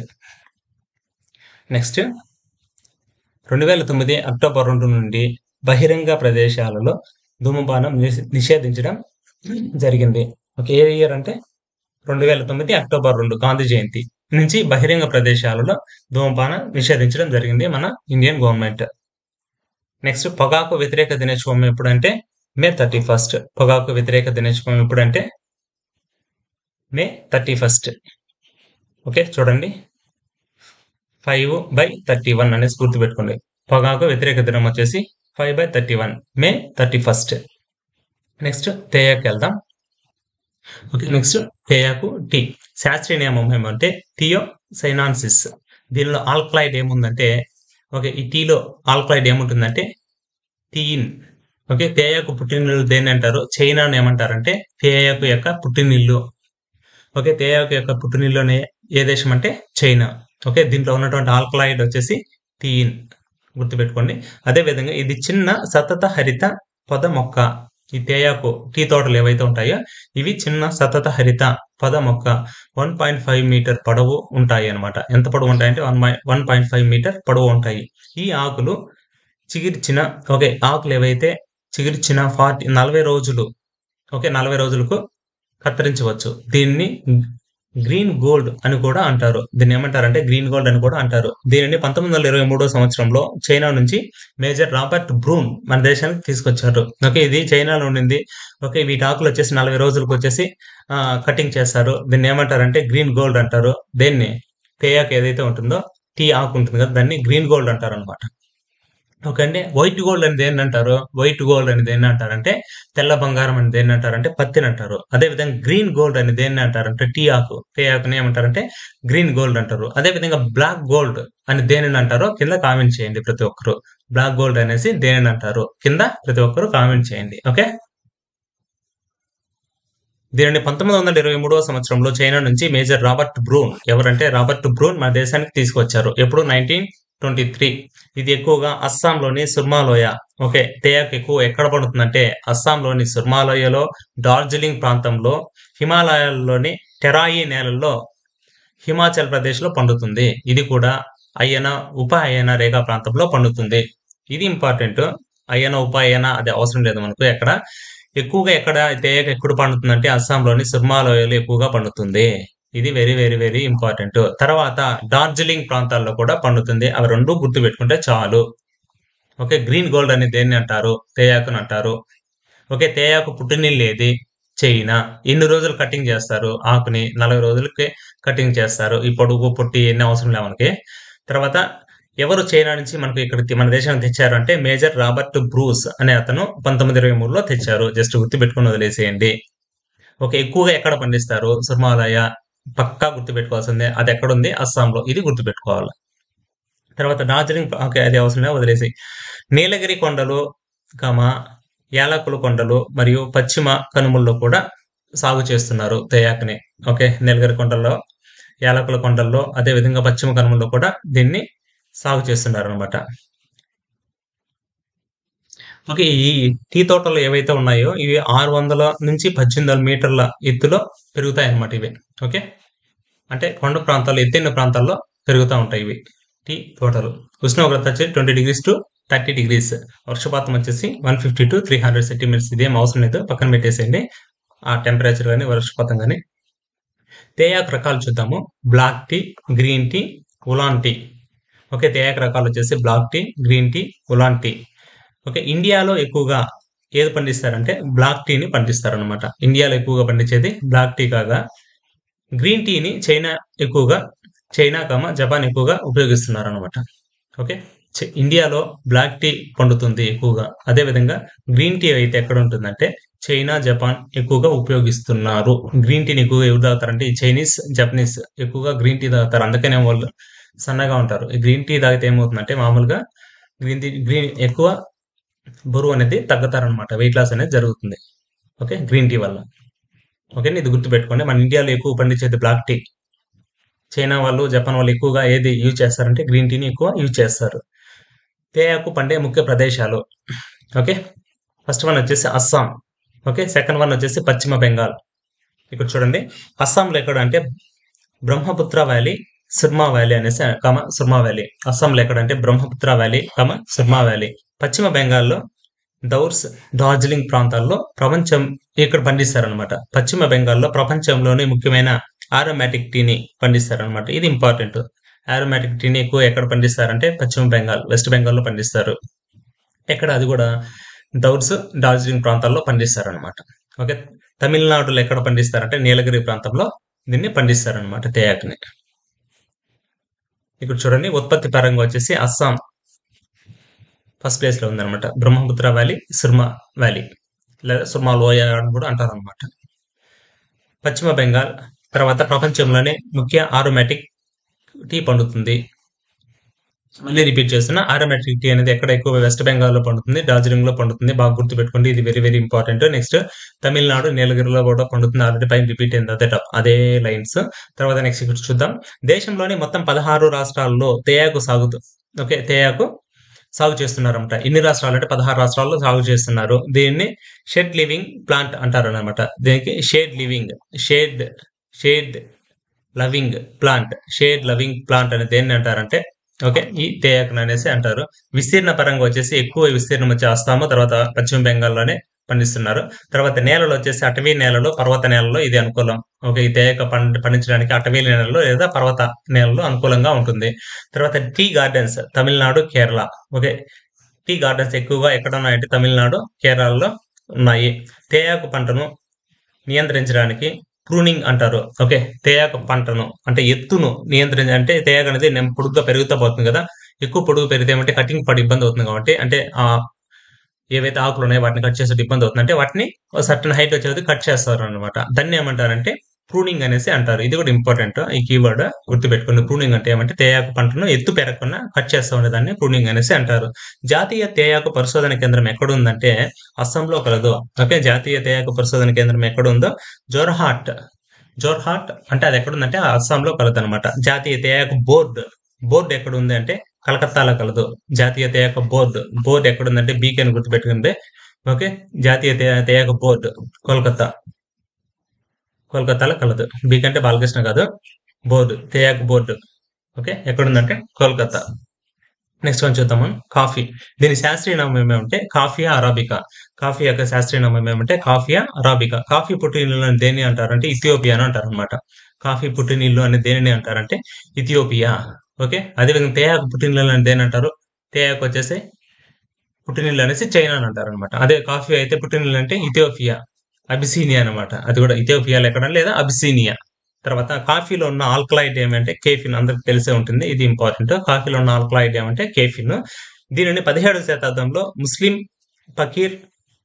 నెక్స్ట్ రెండు వేల తొమ్మిది అక్టోబర్ రెండు నుండి బహిరంగ ప్రదేశాలలో ధూమపానం నిషే- నిషేధించడం జరిగింది ఒక ఏ ఇయర్ అంటే రెండు వేల తొమ్మిది అక్టోబర్ రెండు గాంధీ జయంతి నుంచి బహిరంగ ప్రదేశాలలో ధూమపానం నిషేధించడం జరిగింది మన ఇండియన్ గవర్నమెంట్ నెక్స్ట్ పొగాకు వ్యతిరేక దినోత్సవం ఎప్పుడంటే మే థర్టీ ఫస్ట్ పొగాకు వ్యతిరేక దినోత్సవం ఎప్పుడంటే మే థర్టీ ఫస్ట్ ఓకే చూడండి ఫైవ్ బై థర్టీ వన్ అనేసి గుర్తుపెట్టుకోండి పొగాకు వ్యతిరేక దినం వచ్చేసి five by thirty one May thirty first next తేయాకు వెళ్దాం ఓకే నెక్స్ట్ తేయాకు టీ శాస్త్రీయ నియమం ఏమంటే థియో సైనాన్సిస్ దీనిలో ఆల్కలైడ్ ఏముందంటే ఓకే ఈ టీలో ఆల్కలైడ్ ఏముంటుందంటే థియిన్ ఓకే తేయాకు పుట్టినిల్లు దేన్ని అంటారు చైనాను ఏమంటారంటే తేయాకు యొక్క పుట్టినిల్లు ఓకే తేయాకు యొక్క పుట్టినిల్లు అనే ఏ దేశం అంటే చైనా ఓకే దీంట్లో ఉన్నటువంటి ఆల్కలాయిడ్ వచ్చేసి థియిన్ గుర్తుపెట్టుకోండి అదే విధంగా ఇది చిన్న సతత హరిత పొద మొక్క ఈ తేయాకు టీ తోటలు ఏవైతే ఉంటాయో ఇవి చిన్న సతత హరిత పొద మొక్క వన్ పాయింట్ ఫైవ్ మీటర్ పొడవు ఉంటాయి అన్నమాట ఎంత పొడవు ఉంటాయంటే one one point five metre పొడవు ఉంటాయి ఈ ఆకులు చిగిర్చిన ఓకే ఆకులు ఏవైతే చిగిర్చిన ఫార్టీ నలభై రోజులు ఓకే నలభై రోజులకు కత్తిరించవచ్చు దీన్ని గ్రీన్ గోల్డ్ అని కూడా అంటారు దీన్ని ఏమంటారంటే గ్రీన్ గోల్డ్ అని కూడా అంటారు దీనిని పంతొమ్మిది వందల ఇరవై మూడో సంవత్సరంలో చైనా నుంచి మేజర్ రాబర్ట్ బ్రూన్ మన దేశానికి తీసుకొచ్చారు ఓకే ఇది చైనాలో ఉండింది ఓకే వీటి ఆకులు వచ్చేసి నలభై రోజులకు వచ్చేసి ఆ, కటింగ్ చేస్తారు దీన్ని ఏమంటారంటే గ్రీన్ గోల్డ్ అంటారు దేన్ని తేయాకు ఏదైతే ఉంటుందో టీ ఆకు ఉంటుంది కదా దాన్ని గ్రీన్ గోల్డ్ అంటారు అనమాట ఓకే అండి వైట్ గోల్డ్ అని దేన్ని అంటారు వైట్ గోల్డ్ అని దేన్ని అంటారంటే తెల్ల బంగారం అని దేన్ని అంటారంటే పత్తిని అంటారు అదే విధంగా గ్రీన్ గోల్డ్ అని దేన్ని అంటారంటే టీ ఆకు టీ ఆకుని ఏమంటారంటే గ్రీన్ గోల్డ్ అంటారు అదే విధంగా బ్లాక్ గోల్డ్ అని దేనిని అంటారో కింద కామెంట్ చేయండి ప్రతి ఒక్కరు బ్లాక్ గోల్డ్ అనేసి దేనిని అంటారు కింద ప్రతి ఒక్కరు కామెంట్ చేయండి ఓకే దీనిని పంతొమ్మిది వందల ఇరవై మూడవ సంవత్సరంలో చైనా నుంచి మేజర్ రాబర్ట్ బ్రూన్ ఎవరంటే రాబర్ట్ బ్రూన్ మన దేశానికి తీసుకొచ్చారు ఎప్పుడు నైన్టీన్ ట్వంటీ త్రీ ఇది ఎక్కువగా అస్సాంలోని సుర్మాలోయ ఓకే తేయాకు ఎక్కువ ఎక్కడ పడుతుందంటే అస్సాంలోని సుర్మాలోయలో డార్జిలింగ్ ప్రాంతంలో హిమాలయాల్లోని టెరాయి నేలల్లో హిమాచల్ ప్రదేశ్ లో పండుతుంది ఇది కూడా అయ్యన ఉప అయ్యన రేఖా ప్రాంతంలో పండుతుంది ఇది ఇంపార్టెంట్ అయ్యన ఉప అయ్యన అది అవసరం లేదు మనకు ఎక్కడ ఎక్కువగా ఎక్కడ తేయాకు ఎక్కడ పండుతుందంటే అస్సాంలోని సుర్మాలోయలో ఎక్కువగా పండుతుంది ఇది వెరీ వెరీ వెరీ ఇంపార్టెంట్ తర్వాత డార్జిలింగ్ ప్రాంతాల్లో కూడా పండుతుంది అవి రెండు గుర్తు పెట్టుకుంటే చాలు ఓకే గ్రీన్ గోల్డ్ అనేది దేన్ని అంటారు తేయాకుని అంటారు ఓకే తేయాకు పుట్టినీళ్ళు ఏది చైనా ఎన్ని రోజులు కటింగ్ చేస్తారు ఆకుని నలభై రోజులకి కటింగ్ చేస్తారు ఈ పొడుగు పుట్టి ఎన్ని అవసరం లేవు మనకి తర్వాత ఎవరు చైనా నుంచి మనకు ఇక్కడ మన దేశానికి తెచ్చారు అంటే మేజర్ రాబర్ట్ బ్రూస్ అనే అతను పంతొమ్మిది ఇరవై మూడులో తెచ్చారు జస్ట్ గుర్తు పెట్టుకుని వదిలేసేయండి ఓకే ఎక్కువగా ఎక్కడ పండిస్తారు సుర్మాలయ పక్కా గుర్తు పెట్టుకోవాల్సిందే అది ఎక్కడ ఉంది అస్సాంలో ఇది గుర్తు పెట్టుకోవాలి తర్వాత డార్జిలింగ్ ఓకే అది అవసరమే వదిలేసి నీలగిరి కొండలు కామ యాలకుల కొండలు మరియు పశ్చిమ కనుమల్లో కూడా సాగు చేస్తున్నారు తేయాకుని ఓకే నీలగిరి కొండల్లో యాలకుల కొండల్లో అదే విధంగా పశ్చిమ కనుమల్లో కూడా దీన్ని సాగు చేస్తున్నారు అనమాట ఓకే ఈ టీ తోటలు ఏవైతే ఉన్నాయో ఇవి ఆరు వందల నుంచి పద్దెనిమిది వందల మీటర్ల ఎత్తులో పెరుగుతాయి అన్నమాట ఇవి ఓకే అంటే కొండ ప్రాంతాల్లో ఎత్తైన ప్రాంతాల్లో పెరుగుతూ ఉంటాయి ఇవి టీ తోటలు ఉష్ణోగ్రత వచ్చి twenty degrees to thirty degrees వర్షపాతం వచ్చేసి one fifty to three hundred centimetres ఇదేం అవసరం లేదు పక్కన పెట్టేసేయండి ఆ టెంపరేచర్ కానీ వర్షపాతం కానీ తేయాకు రకాలు చూద్దాము black tea green tea oolong tea okay తేయాకు రకాలు వచ్చేసి black tea green tea oolong tea okay ఇండియాలో ఎక్కువగా ఏది పండిస్తారంటే బ్లాక్ టీని పండిస్తారు అనమాట ఇండియాలో ఎక్కువగా పండించేది బ్లాక్ టీ కాగా గ్రీన్ టీని చైనా ఎక్కువగా చైనా కమ జపాన్ ఎక్కువగా ఉపయోగిస్తున్నారు అనమాట ఓకే చ- ఇండియాలో బ్లాక్ టీ పండుతుంది ఎక్కువగా అదేవిధంగా గ్రీన్ టీ అయితే ఎక్కడ ఉంటుందంటే చైనా జపాన్ ఎక్కువగా ఉపయోగిస్తున్నారు గ్రీన్ టీని ఎక్కువగా ఎవరు తాగుతారంటే ఈ చైనీస్ జపనీస్ ఎక్కువగా గ్రీన్ టీ తాగుతారు అందుకనే వాళ్ళు సన్నగా ఉంటారు ఈ గ్రీన్ టీ తాగితే ఏమవుతుందంటే మామూలుగా గ్రీన్ టీ గ్రీన్ ఎక్కువ బరువు అనేది తగ్గుతారనమాట వెయిట్ లాస్ అనేది జరుగుతుంది ఓకే గ్రీన్ టీ వల్ల ఓకే ఇది గుర్తుపెట్టుకోండి మన ఇండియాలో ఎక్కువ పండించేది బ్లాక్ టీ చైనా వాళ్ళు జపాన్ వాళ్ళు ఎక్కువగా ఏది యూజ్ చేస్తారంటే గ్రీన్ టీని ఎక్కువ యూజ్ చేస్తారు తేయాకు పండే ముఖ్య ప్రదేశాలు ఓకే ఫస్ట్ వన్ వచ్చేసి అస్సాం ఓకే సెకండ్ వన్ వచ్చేసి పశ్చిమ బెంగాల్ ఇక్కడ చూడండి అస్సాంలో ఎక్కడ అంటే బ్రహ్మపుత్ర వ్యాలీ సుర్మా వ్యాలీ అనేసి కమ సుర్మా వ్యాలీ అస్సాంలో ఎక్కడ అంటే Brahmaputra valley comma Surma valley పశ్చిమ బెంగాల్లో దౌర్స్ డార్జిలింగ్ ప్రాంతాల్లో ప్రపంచం ఇక్కడ పండిస్తారనమాట పశ్చిమ బెంగాల్లో ప్రపంచంలోనే ముఖ్యమైన ఆరోమాటిక్ టీని పండిస్తారనమాట ఇది ఇంపార్టెంట్ ఆరోమాటిక్ టీని ఎక్కువ ఎక్కడ పండిస్తారంటే పశ్చిమ బెంగాల్ వెస్ట్ బెంగాల్లో పండిస్తారు ఎక్కడ అది కూడా దౌర్స్ డార్జిలింగ్ ప్రాంతాల్లో పండిస్తారనమాట ఓకే తమిళనాడులో ఎక్కడ పండిస్తారంటే నీలగిరి ప్రాంతంలో దీన్ని పండిస్తారనమాట తేయాకుని ఇక్కడ చూడండి ఉత్పత్తి పరంగా వచ్చేసి అస్సాం ఫస్ట్ ప్లేస్ లో ఉందన్నమాట బ్రహ్మపుత్ర వ్యాలీ సుర్మా వ్యాలీ లేదా సుర్మా లోయ అని కూడా అంటారు అనమాట పశ్చిమ బెంగాల్ తర్వాత ప్రపంచంలోనే ముఖ్య ఆరోమాటిక్ టీ పండుతుంది మళ్ళీ రిపీట్ చేస్తున్నా ఆరోమాటిక్ టీ అనేది ఎక్కడ ఎక్కువ వెస్ట్ బెంగాల్లో పండుతుంది డార్జిలింగ్ లో పండుతుంది బాగా గుర్తుపెట్టుకోండి ఇది very very important next Tamil Nadu నీలగిరిలో కూడా పండుతుంది ఆల్రెడీ పైన రిపీట్ అయింది అదే టాప్ అదే లైన్స్ తర్వాత నెక్స్ట్ ఇక్కడ చూద్దాం దేశంలోని మొత్తం పదహారు రాష్ట్రాల్లో తేయాకు సాగుతూ ఓకే తేయాకు సాగు చేస్తున్నారన్నమాట ఎన్ని రాష్ట్రాలు అంటే పదహారు రాష్ట్రాల్లో సాగు చేస్తున్నారు దీన్ని షెడ్ లివింగ్ ప్లాంట్ అంటారు అనమాట దీనికి shade living shade shade loving plant shade loving plant అనేది దేన్ని అంటారంటే ఓకే ఈ తేయాకును అనేసి అంటారు విస్తీర్ణ పరంగా వచ్చేసి ఎక్కువ విస్తీర్ణం వచ్చి అస్సాము తర్వాత పశ్చిమ బెంగాల్లోనే పండిస్తున్నారు తర్వాత నేలలు వచ్చేసి అటవీ నేలలో పర్వత నేలలో ఇది అనుకూలం ఓకే ఈ తేయాక పండి పండించడానికి అటవీ నేలలో లేదా పర్వత నేలలో అనుకూలంగా ఉంటుంది తర్వాత tea gardens Tamil Nadu Kerala okay tea gardens ఎక్కువగా ఎక్కడ ఉన్నాయంటే తమిళనాడు కేరళలో ఉన్నాయి తేయాకు పంటను నియంత్రించడానికి ప్రూనింగ్ అంటారు ఓకే తేయాకు పంటను అంటే ఎత్తును నియంత్రించ అంటే తేయాకు అనేది నెం- పొడుగ్గా పెరుగుతూ పోతుంది కదా ఎక్కువ పొడుగు పెరిగితే ఏమంటే కటింగ్ పడి ఇబ్బంది అవుతుంది కాబట్టి అంటే ఆ ఏవైతే ఆకులు ఉన్నాయో వాటిని కట్ చేసే ఇబ్బంది అవుతుంది అంటే వాటిని సర్టన్ హైట్ వచ్చేది కట్ చేస్తారు అనమాట దాన్ని ఏమంటారంటే ప్రూనింగ్ అనేసి అంటారు ఇది కూడా ఇంపార్టెంట్ ఈ కీవర్డ్ గుర్తుపెట్టుకుని ప్రూనింగ్ అంటే ఏమంటే తేయాకు పంటను ఎత్తు పెరగకుండా కట్ చేస్తా ఉండే దాన్ని ప్రూనింగ్ అనేసి అంటారు జాతీయ తేయాకు పరిశోధన కేంద్రం ఎక్కడ ఉందంటే అస్సాంలో కలదు ఓకే జాతీయ తేయాకు పరిశోధన కేంద్రం ఎక్కడ ఉందో జోర్హాట్ జోర్హాట్ అంటే అది ఎక్కడ ఉందంటే అస్సాంలో కలదు అనమాట జాతీయ తేయాకు బోర్డు బోర్డు ఎక్కడ ఉంది అంటే కలకత్తాలో కలదు జాతీయ తేయాకు బోర్డు బోర్డు ఎక్కడ ఉందంటే బీకే అని గుర్తుపెట్టుకుంది ఓకే జాతీయ తే- తేయాకు బోర్డు కోల్కతా కోల్కతాలో కలదు బీక్ అంటే బాలకృష్ణ కాదు బోర్డు తేయాకు బోర్డు ఓకే ఎక్కడ ఉందంటే కోల్కతా నెక్స్ట్ వన్ చూద్దాం మనం కాఫీ దీని శాస్త్రీయ నామం ఏమంటే కాఫియా అరాబికా కాఫీ యొక్క శాస్త్రీయ నామం ఏమంటే కాఫియా అరాబికా కాఫీ పుట్టినీళ్ళు అని దేని అంటారంటే ఇథియోపియా అని అంటారు అనమాట కాఫీ పుట్టినీళ్ళు అని దేనిని అంటారంటే ఇథియోపియా ఓకే అదేవిధంగా తేయాకు పుట్టినీళ్ళు అని దేని అంటారు తేయాకు వచ్చేసి పుట్టినిల్లు అనేసి చైనా అని అంటారు అనమాట అదే కాఫీ అయితే పుట్టినిల్లు అంటే ఇథియోపియా అబిసీనియా అనమాట అది కూడా ఇథియోపియాలో ఎక్కడ లేదా అబిసీనియా తర్వాత కాఫీలో ఉన్న ఆల్కలాయిడ్ ఏమంటే కేఫిన్ అందరికి తెలిసే ఉంటుంది ఇది ఇంపార్టెంట్ కాఫీలో ఉన్న ఆల్కలాయిడ్ ఏమంటే కేఫిన్ దీనిని పదిహేడవ శతాబ్దంలో ముస్లిం ఫకీర్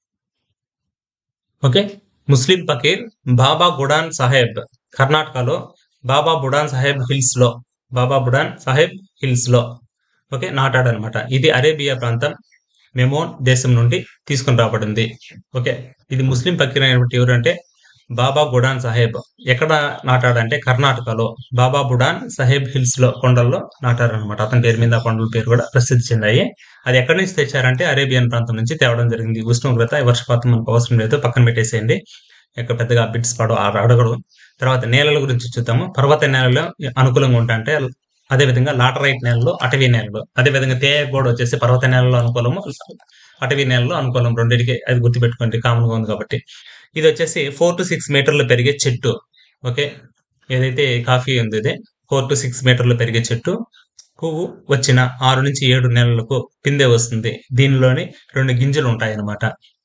ఓకే ముస్లిం ఫకీర్ బాబా బుడాన్ సాహెబ్ కర్ణాటకలో బాబా బుడాన్ సాహెబ్ హిల్స్ లో బాబా బుడాన్ సాహెబ్ హిల్స్ లో ఓకే నాటాడనమాట ఇది అరేబియా ప్రాంతం మెమోన్ దేశం నుండి తీసుకుని రాబడింది ఓకే ఇది ముస్లిం ఫకీర్ అయినటువంటి ఎవరంటే బాబా బుడాన్ సాహెబ్ ఎక్కడ నాటాడంటే కర్ణాటకలో బాబా బుడాన్ సాహెబ్ హిల్స్ లో కొండల్లో నాటారనమాట అతని పేరు మీద ఆ కొండల పేరు కూడా ప్రసిద్ధి చెందాయి అది ఎక్కడి నుంచి తెచ్చారంటే అరేబియన్ ప్రాంతం నుంచి తేవడం జరిగింది ఉష్ణోగ్రత వర్షపాతం మనకు అవసరం లేదు పక్కన పెట్టేసేయండి ఎక్కడ పెద్దగా బిట్స్ పడవ అడగడు తర్వాత నేలల గురించి చూద్దాము పర్వత నేలలు అనుకూలంగా ఉంటాయంటే అదేవిధంగా లాటరైట్ నేలలు అటవీ నేలలు అదేవిధంగా తేయ కూడా వచ్చేసి పర్వత నేలలో అనుకూలము అటవీ నేలలో అనుకూలం రెండింటికి అది గుర్తుపెట్టుకోండి కామన్ గా ఉంది కాబట్టి ఇది వచ్చేసి ఫోర్ టు సిక్స్ మీటర్లు పెరిగే చెట్టు ఓకే ఏదైతే కాఫీ ఉంది ఇది ఫోర్ టు సిక్స్ మీటర్లు పెరిగే చెట్టు పువ్వు వచ్చిన ఆరు నుంచి ఏడు నెలలకు పిందె వస్తుంది దీనిలోని రెండు గింజలు ఉంటాయి అన్నమాట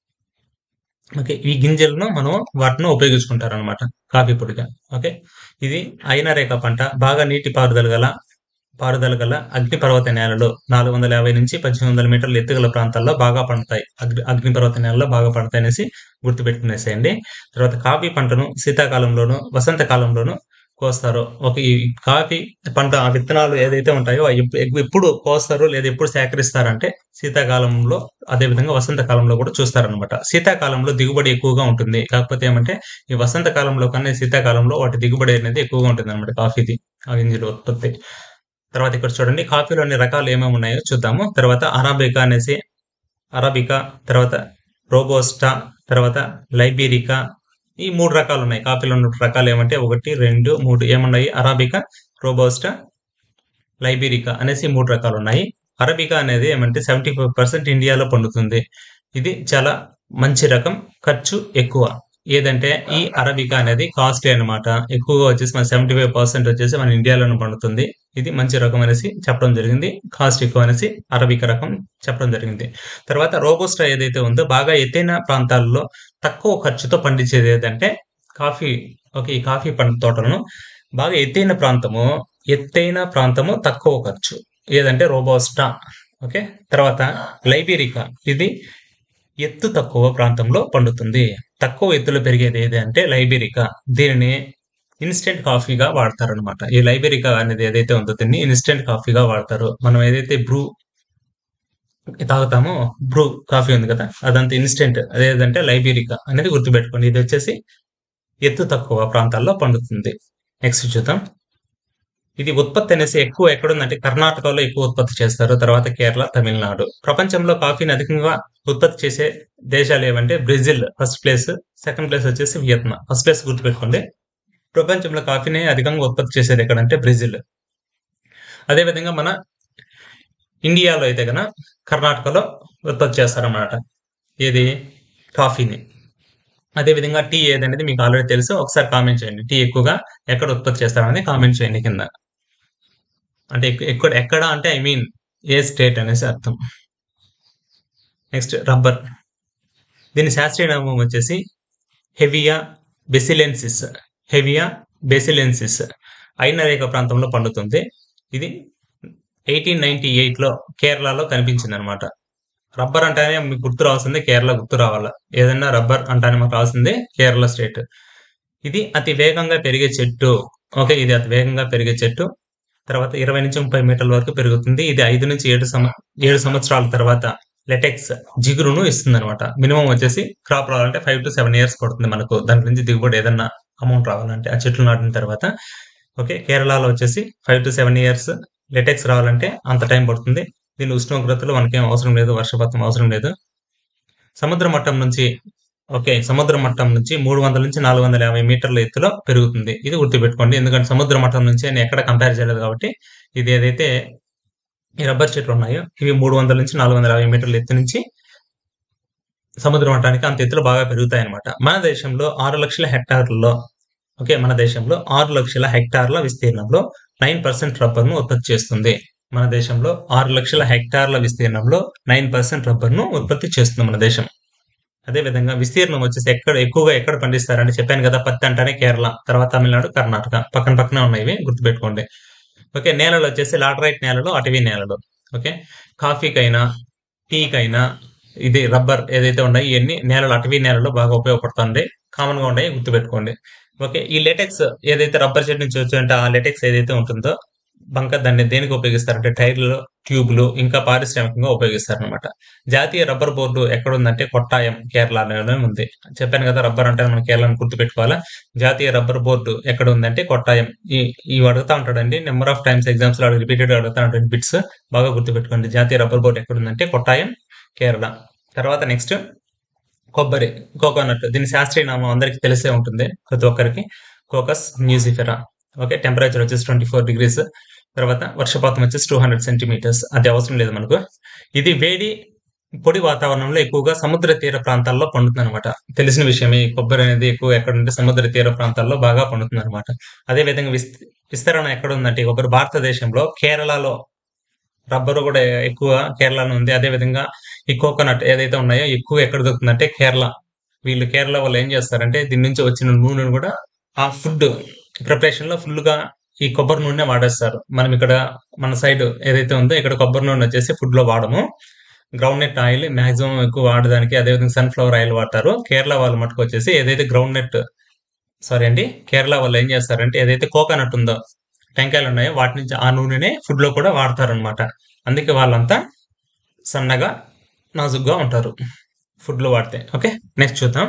ఓకే ఈ గింజలను మనం వాటిని ఉపయోగించుకుంటారు అనమాట కాఫీ పొడిగా ఓకే ఇది అయినరేఖ పంట బాగా నీటి పారుదల గల పారుదల గల అగ్నిపర్వత నేలలు నాలుగు వందల యాభై నుంచి పద్దెనిమిది వందల మీటర్ల ఎత్తుగల ప్రాంతాల్లో బాగా పండుతాయి అగ్ని అగ్నిపర్వత నేలలో బాగా పండుతాయి అనేసి గుర్తుపెట్టుకునేసేయండి తర్వాత కాఫీ పంటను శీతాకాలంలోను వసంతకాలంలోను కోస్తారు ఒక ఈ కాఫీ పంట ఆ విత్తనాలు ఏదైతే ఉంటాయో అవి ఎప్పు- ఎప్పు- ఎప్పుడు కోస్తారు లేదా ఎప్పుడు సేకరిస్తారంటే శీతాకాలంలో అదే విధంగా వసంతకాలంలో కూడా చూస్తారనమాట శీతాకాలంలో దిగుబడి ఎక్కువగా ఉంటుంది కాకపోతే ఏమంటే ఈ వసంతకాలంలో కన్నా శీతాకాలంలో వాటి దిగుబడి అనేది ఎక్కువగా ఉంటుంది అనమాట కాఫీది ఆ గింజల ఉత్పత్తి తర్వాత ఇక్కడ చూడండి కాఫీలోని రకాలు ఏమేమి ఉన్నాయో చూద్దాము తర్వాత అరాబికా అనేసి అరాబికా తర్వాత రోబోస్టా తర్వాత లైబీరికా ఈ మూడు రకాలు ఉన్నాయి కాఫీలో ఉన్న రకాలు ఏమంటే ఒకటి రెండు మూడు ఏమున్నాయి అరాబికా రోబోస్టా లైబీరికా అనేసి మూడు రకాలు ఉన్నాయి అరబికా అనేది ఏమంటే సెవెంటీ ఫైవ్ పర్సెంట్ ఇండియాలో పండుతుంది ఇది చాలా మంచి రకం ఖర్చు ఎక్కువ ఏదంటే ఈ అరబికా అనేది కాస్ట్లీ అన్నమాట ఎక్కువగా వచ్చేసి మన సెవెంటీ ఫైవ్ పర్సెంట్ వచ్చేసి మన ఇండియాలోనే పండుతుంది ఇది మంచి రకం అనేసి చెప్పడం జరిగింది కాస్ట్ ఎక్కువ అనేసి అరబికా రకం చెప్పడం జరిగింది తర్వాత రోబోస్టా ఏదైతే ఉందో బాగా ఎత్తైన ప్రాంతాల్లో తక్కువ ఖర్చుతో పండించేది ఏదంటే కాఫీ ఓకే ఈ కాఫీ పంట తోటలను బాగా ఎత్తైన ప్రాంతము ఎత్తైన ప్రాంతము తక్కువ ఖర్చు ఏదంటే రోబోస్టా ఓకే తర్వాత లైబీరికా ఇది ఎత్తు తక్కువ ప్రాంతంలో పండుతుంది తక్కువ ఎత్తులో పెరిగేది ఏది అంటే లైబీరికా దీనిని ఇన్స్టెంట్ కాఫీగా వాడతారు అనమాట ఈ లైబెరికా అనేది ఏదైతే ఉందో దీన్ని ఇన్స్టెంట్ కాఫీగా వాడతారు మనం ఏదైతే బ్రూ తాగుతామో బ్రూ కాఫీ ఉంది కదా అదంతా ఇన్స్టెంట్ అదేదంటే లైబీరికా అనేది గుర్తుపెట్టుకోండి ఇది వచ్చేసి ఎత్తు తక్కువ ప్రాంతాల్లో పండుతుంది నెక్స్ట్ చూద్దాం ఇది ఉత్పత్తి అనేసి ఎక్కువ ఎక్కడుందంటే కర్ణాటకలో ఎక్కువ ఉత్పత్తి చేస్తారు తర్వాత కేరళ తమిళనాడు ప్రపంచంలో కాఫీని అధికంగా ఉత్పత్తి చేసే దేశాలు ఏవంటే Brazil first place second place వచ్చేసి వియత్నాం ఫస్ట్ ప్లేస్ గుర్తుపెట్టుకోండి ప్రపంచంలో కాఫీని అధికంగా ఉత్పత్తి చేసేది ఎక్కడంటే బ్రెజిల్ అదేవిధంగా మన ఇండియాలో అయితే కనుక కర్ణాటకలో ఉత్పత్తి చేస్తారన్నమాట ఏది కాఫీని అదేవిధంగా టీ ఏదనేది మీకు ఆల్రెడీ తెలుసు ఒకసారి కామెంట్ చేయండి టీ ఎక్కువగా ఎక్కడ ఉత్పత్తి చేస్తారనేది కామెంట్ చేయండి కింద అంటే ఎక్క- ఎక్కడ ఎక్కడ అంటే ఐ మీన్ ఏ స్టేట్ అనేసి అర్థం నెక్స్ట్ రబ్బర్ దీని శాస్త్రీయ నామం వచ్చేసి హెవియా బెసిలెన్సిస్ హెవియా బెసిలెన్సిస్ ఐనరేఖ ప్రాంతంలో పండుతుంది ఇది ఎయిటీన్ నైన్టీ ఎయిట్లో కేరళలో కనిపించింది అనమాట రబ్బర్ అంటేనే మీకు గుర్తు రావాల్సిందే కేరళ గుర్తు రావాల ఏదైనా రబ్బర్ అంటానే మాకు రావాల్సిందే కేరళ స్టేట్ ఇది అతి వేగంగా పెరిగే చెట్టు ఓకే ఇది అతి వేగంగా పెరిగే చెట్టు తర్వాత ఇరవై నుంచి ముప్పై మీటర్ల వరకు పెరుగుతుంది ఇది ఐదు నుంచి ఏడు సంవ ఏడు సంవత్సరాల తర్వాత లెటెక్స్ జిగురును ఇస్తుంది అనమాట మినిమం వచ్చేసి క్రాప్ రావాలంటే ఫైవ్ టు సెవెన్ ఇయర్స్ పడుతుంది మనకు దాని నుంచి దిగుబడి ఏదన్నా అమౌంట్ రావాలంటే ఆ చెట్లు నాటిన తర్వాత ఓకే కేరళలో వచ్చేసి five to seven years latex రావాలంటే అంత టైం పడుతుంది దీని ఉష్ణోగ్రతలు మనకేం అవసరం లేదు వర్షపాతం అవసరం లేదు సముద్ర మట్టం నుంచి ఓకే సముద్ర మట్టం నుంచి మూడు వందల నుంచి నాలుగు వందల యాభై మీటర్ల ఎత్తులో పెరుగుతుంది ఇది గుర్తుపెట్టుకోండి ఎందుకంటే సముద్ర మట్టం నుంచి నేను ఎక్కడ కంపేర్ చేయలేదు కాబట్టి ఇది ఏదైతే ఈ రబ్బర్ చెట్లు ఉన్నాయో ఇవి మూడు వందల నుంచి నాలుగు వందల యాభై మీటర్ల ఎత్తు నుంచి సముద్ర మట్టానికి అంత ఎత్తులో బాగా పెరుగుతాయి అనమాట మన దేశంలో ఆరు లక్షల హెక్టార్లలో ఓకే మన దేశంలో ఆరు లక్షల హెక్టార్ల విస్తీర్ణంలో నైన్ పర్సెంట్ రబ్బర్ను ఉత్పత్తి చేస్తుంది మన దేశంలో ఆరు లక్షల హెక్టార్ల విస్తీర్ణంలో నైన్ పర్సెంట్ రబ్బర్ను ఉత్పత్తి చేస్తుంది మన దేశం అదే విధంగా విస్తీర్ణం వచ్చేసి ఎక్కడ ఎక్కువగా ఎక్కడ పండిస్తారంటే చెప్పాను కదా పత్తి అంటేనే కేరళ తర్వాత తమిళనాడు కర్ణాటక పక్కన పక్కనే ఉన్నాయి ఇవి గుర్తుపెట్టుకోండి ఓకే నేలలు వచ్చేసి లాటరైట్ నేలలు అటవీ నేలలు ఓకే కాఫీకైనా టీకైనా ఇది రబ్బర్ ఏదైతే ఉన్నాయో ఇవన్నీ నేలలు అటవీ నేలలో బాగా ఉపయోగపడుతుంది కామన్ గా ఉన్నాయి గుర్తుపెట్టుకోండి ఓకే ఈ లెటెక్స్ ఏదైతే రబ్బర్ చెట్టు నుంచి వచ్చి ఆ లెటెక్స్ ఏదైతే ఉంటుందో బంక దాన్ని దేనికి ఉపయోగిస్తారంటే టైర్లు ట్యూబ్లు ఇంకా పారిశ్రామికంగా ఉపయోగిస్తారనమాట జాతీయ రబ్బర్ బోర్డు ఎక్కడ ఉందంటే కొట్టాయం కేరళలోనే ఉంది చెప్పాను కదా రబ్బర్ అంటే మనం కేరళను గుర్తుపెట్టుకోవాలా జాతీయ రబ్బర్ బోర్డు ఎక్కడ ఉందంటే కొట్టాయం ఈ ఇవి అడుగుతా ఉంటాడండి నెంబర్ ఆఫ్ టైమ్స్ ఎగ్జామ్స్ లో రిపీటెడ్ అడుగుతా ఉంటాడు బిట్స్ బాగా గుర్తుపెట్టుకోండి జాతీయ రబ్బర్ బోర్డు ఎక్కడ ఉందంటే కొట్టాయం కేరళ తర్వాత నెక్స్ట్ కొబ్బరి కోకోనట్ దీని శాస్త్రీయ నామం అందరికీ తెలిసే ఉంటుంది ప్రతి ఒక్కరికి కోకస్ మ్యూజిఫెరా ఓకే టెంపరేచర్ వచ్చేసి ట్వంటీ ఫోర్ డిగ్రీస్ తర్వాత వర్షపాతం వచ్చేసి టూ హండ్రెడ్ సెంటీమీటర్స్ అది అవసరం లేదు మనకు ఇది వేడి పొడి వాతావరణంలో ఎక్కువగా సముద్ర తీర ప్రాంతాల్లో పండుతుంది అనమాట తెలిసిన విషయమే ఈ కొబ్బరి అనేది ఎక్కువ ఎక్కడ ఉంటే సముద్ర తీర ప్రాంతాల్లో బాగా పండుతుంది అనమాట అదే విధంగా విస్- విస్తరణ ఎక్కడ ఉందంటే ఈ కొబ్బరి భారతదేశంలో కేరళలో రబ్బరు కూడా ఎక్కువ కేరళలో ఉంది అదే విధంగా ఈ కోకోనట్ ఏదైతే ఉన్నాయో ఎక్కువ ఎక్కడ దొరుకుతుందంటే కేరళ వీళ్ళు కేరళ వాళ్ళు ఏం చేస్తారంటే దీని నుంచి వచ్చిన నూనెను కూడా ఆ ఫుడ్ ప్రిపరేషన్ లో ఫుల్ గా ఈ కొబ్బరి నూనె వాడేస్తారు మనం ఇక్కడ మన సైడ్ ఏదైతే ఉందో ఇక్కడ కొబ్బరి నూనె వచ్చేసి ఫుడ్ లో వాడము గ్రౌండ్ నెట్ ఆయిల్ మాక్సిమం ఎక్కువ వాడడానికి అదేవిధంగా సన్ఫ్లవర్ ఆయిల్ వాడతారు కేరళ వాళ్ళు మటుకు వచ్చేసి ఏదైతే గ్రౌండ్ నెట్ సారీ అండి కేరళ వాళ్ళు ఏం చేస్తారంటే ఏదైతే కోకోనట్ ఉందో టెంకాయలు ఉన్నాయో వాటి నుంచి ఆ నూనెనే ఫుడ్ లో కూడా వాడతారనమాట అందుకే వాళ్ళంతా సన్నగా నాజుగ్గా ఉంటారు ఫుడ్ లో వాడితే ఓకే నెక్స్ట్ చూద్దాం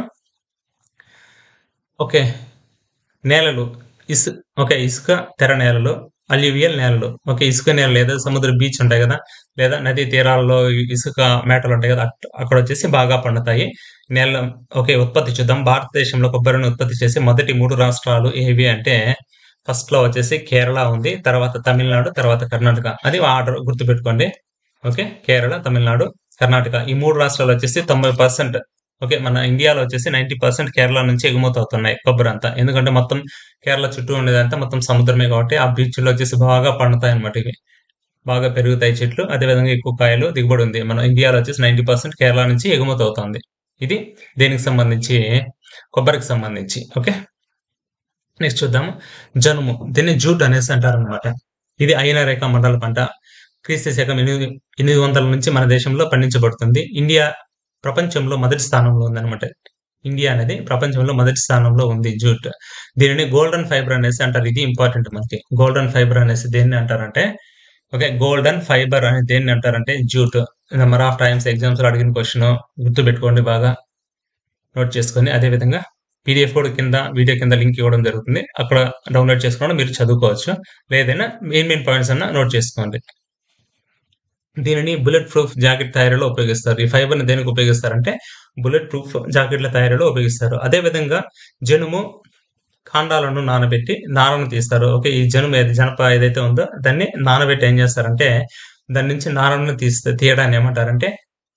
ఓకే నేలలు ఇసు ఓకే ఇసుక తెర నేలలు అల్యూవియల్ నేలలు ఓకే ఇసుక నేలలు లేదా సముద్ర బీచ్ ఉంటాయి కదా లేదా నదీ తీరాల్లో ఇసుక మేటలు ఉంటాయి కదా అట్- అక్కడ వచ్చేసి బాగా పండుతాయి నేల ఓకే ఉత్పత్తి చూద్దాం భారతదేశంలో కొబ్బరిని ఉత్పత్తి చేసే మొదటి మూడు రాష్ట్రాలు ఏవి అంటే ఫస్ట్ లో వచ్చేసి కేరళ ఉంది తర్వాత తమిళనాడు తర్వాత కర్ణాటక అది ఆర్డర్ గుర్తుపెట్టుకోండి ఓకే కేరళ తమిళనాడు కర్ణాటక ఈ మూడు రాష్ట్రాలు వచ్చేసి తొంభై పర్సెంట్ ఓకే మన ఇండియాలో వచ్చేసి నైన్టీ పర్సెంట్ కేరళ నుంచి ఎగుమతి అవుతున్నాయి కొబ్బరి అంతా ఎందుకంటే మొత్తం కేరళ చుట్టూ ఉండేదంతా మొత్తం సముద్రమే కాబట్టి ఆ బీచ్ లో వచ్చేసి బాగా పండుతాయి అన్నమాట ఇవి బాగా పెరుగుతాయి చెట్లు అదేవిధంగా ఎక్కువ కాయలు దిగుబడి ఉంది మన ఇండియాలో వచ్చేసి నైన్టీ పర్సెంట్ కేరళ నుంచి ఎగుమతి అవుతుంది ఇది దేనికి సంబంధించి కొబ్బరికి సంబంధించి ఓకే నెక్స్ట్ చూద్దాము జనుము దీన్ని జూట్ అనేసి అంటారు అనమాట ఇది అయిన రేఖ మండల పంట క్రీస్తు శకం ఎనిమిది ఎనిమిది వందల నుంచి మన దేశంలో పండించబడుతుంది ఇండియా ప్రపంచంలో మొదటి స్థానంలో ఉందన్నమాట ఇండియా అనేది ప్రపంచంలో మొదటి స్థానంలో ఉంది జూట్ దీనిని గోల్డెన్ ఫైబర్ అనేసి అంటారు ఇది ఇంపార్టెంట్ మనకి గోల్డెన్ ఫైబర్ అనేసి దేన్ని అంటారంటే ఓకే గోల్డెన్ ఫైబర్ అని దేన్ని అంటారంటే jute number of times exams లో అడిగిన క్వశ్చన్ గుర్తు పెట్టుకోండి బాగా నోట్ చేసుకొని అదే విధంగా పీడిఎఫ్ కూడా కింద వీడియో కింద లింక్ ఇవ్వడం జరుగుతుంది అక్కడ డౌన్లోడ్ చేసుకోవడం మీరు చదువుకోవచ్చు లేదైనా మెయిన్ మెయిన్ పాయింట్స్ అన్న నోట్ చేసుకోండి దీనిని బుల్లెట్ ప్రూఫ్ జాకెట్ తయారీలో ఉపయోగిస్తారు ఈ ఫైబర్ ని దేనికి ఉపయోగిస్తారంటే బుల్లెట్ ప్రూఫ్ జాకెట్ల తయారీలో ఉపయోగిస్తారు అదే విధంగా జనుము కాండాలను నానబెట్టి నారను తీస్తారు ఓకే ఈ జనుము ఏది జనప ఏదైతే ఉందో దాన్ని నానబెట్టి ఏం చేస్తారంటే దాని నుంచి నారను తీస్తే తీయడాన్ని ఏమంటారంటే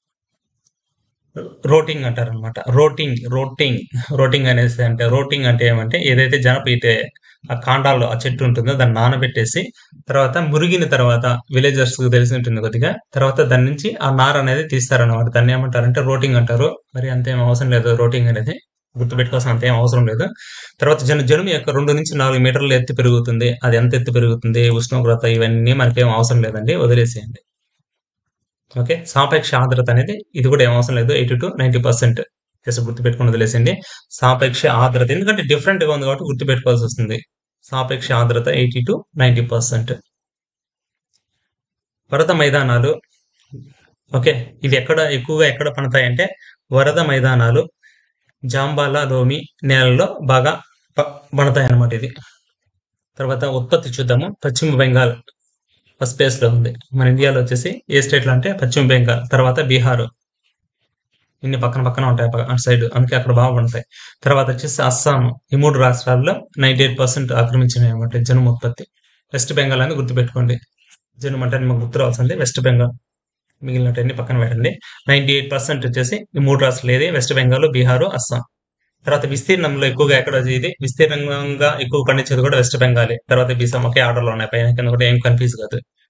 రోటింగ్ అంటారు అనమాట రోటింగ్ రోటింగ్ రోటింగ్ అనేసి అంటే రోటింగ్ అంటే ఏమంటే ఏదైతే జనప అయితే ఆ కాండాల్లో ఆ చెట్టు ఉంటుందో దాన్ని నానబెట్టేసి తర్వాత మురిగిన తర్వాత విలేజర్స్ కు తెలిసి ఉంటుంది కొద్దిగా తర్వాత దాని నుంచి ఆ నార అనేది తీస్తారన్నమాట దాన్ని ఏమంటారంటే రోటింగ్ అంటారు మరి అంతేం అవసరం లేదు రోటింగ్ అనేది గుర్తుపెట్టుకోవాల్సిన అంతేం అవసరం లేదు తర్వాత జను జనుము యొక్క రెండు నుంచి నాలుగు మీటర్ల ఎత్తు పెరుగుతుంది అది ఎంత ఎత్తు పెరుగుతుంది ఉష్ణోగ్రత ఇవన్నీ మనకేం అవసరం లేదండి వదిలేసేయండి ఓకే సాపేక్ష ఆర్ద్రత అనేది ఇది కూడా ఏం అవసరం లేదు eighty to ninety percent just గుర్తుపెట్టుకుని వదిలేసింది సాపేక్ష ఆర్ద్రత ఎందుకంటే డిఫరెంట్ గా ఉంది కాబట్టి గుర్తుపెట్టుకోవాల్సి వస్తుంది సాపేక్ష ఆర్ద్రత ఎయిటీ టు నైన్టీ పర్సెంట్ వరద మైదానాలు ఓకే ఇవి ఎక్కడ ఎక్కువగా ఎక్కడ పండుతాయంటే వరద మైదానాలు జాంబాలా లోమి నేలల్లో బాగా ప- పండుతాయి అన్నమాట ఇది తర్వాత ఉత్పత్తి చూద్దాము పశ్చిమ బెంగాల్ ఫస్ట్ ప్లేస్ లో ఉంది మన ఇండియాలో వచ్చేసి ఏ స్టేట్ లో అంటే పశ్చిమ బెంగాల్ తర్వాత బీహార్ ఇన్ని పక్కన పక్కన ఉంటాయి పక్క- అటు సైడ్ అందుకే అక్కడ బాగా పండుతాయి తర్వాత వచ్చేసి అస్సాం ఈ మూడు రాష్ట్రాల్లో నైన్టీ ఎయిట్ పర్సెంట్ ఆక్రమించినాయి అన్నమాట జనుము ఉత్పత్తి వెస్ట్ బెంగాల్ అని గుర్తుపెట్టుకోండి జనుము అంటే మాకు గుర్తు రావాల్సింది వెస్ట్ బెంగాల్ మిగిలినటన్ని పక్కన పెట్టండి నైన్టీ ఎయిట్ పర్సెంట్ వచ్చేసి ఈ మూడు రాష్ట్రాలు ఏది వెస్ట్ బెంగాల్ బీహార్ అస్సాం తర్వాత విస్తీర్ణంలో ఎక్కువగా ఎక్కడ ఇది విస్తీర్ణంగా ఎక్కువ పండించేది కూడా వెస్ట్ బెంగాల్ తర్వాత బీసాం ఒకే ఆర్డర్ లో ఉన్నాయి పైన కింద కూడా ఏం కన్ఫ్యూజ్ కాదు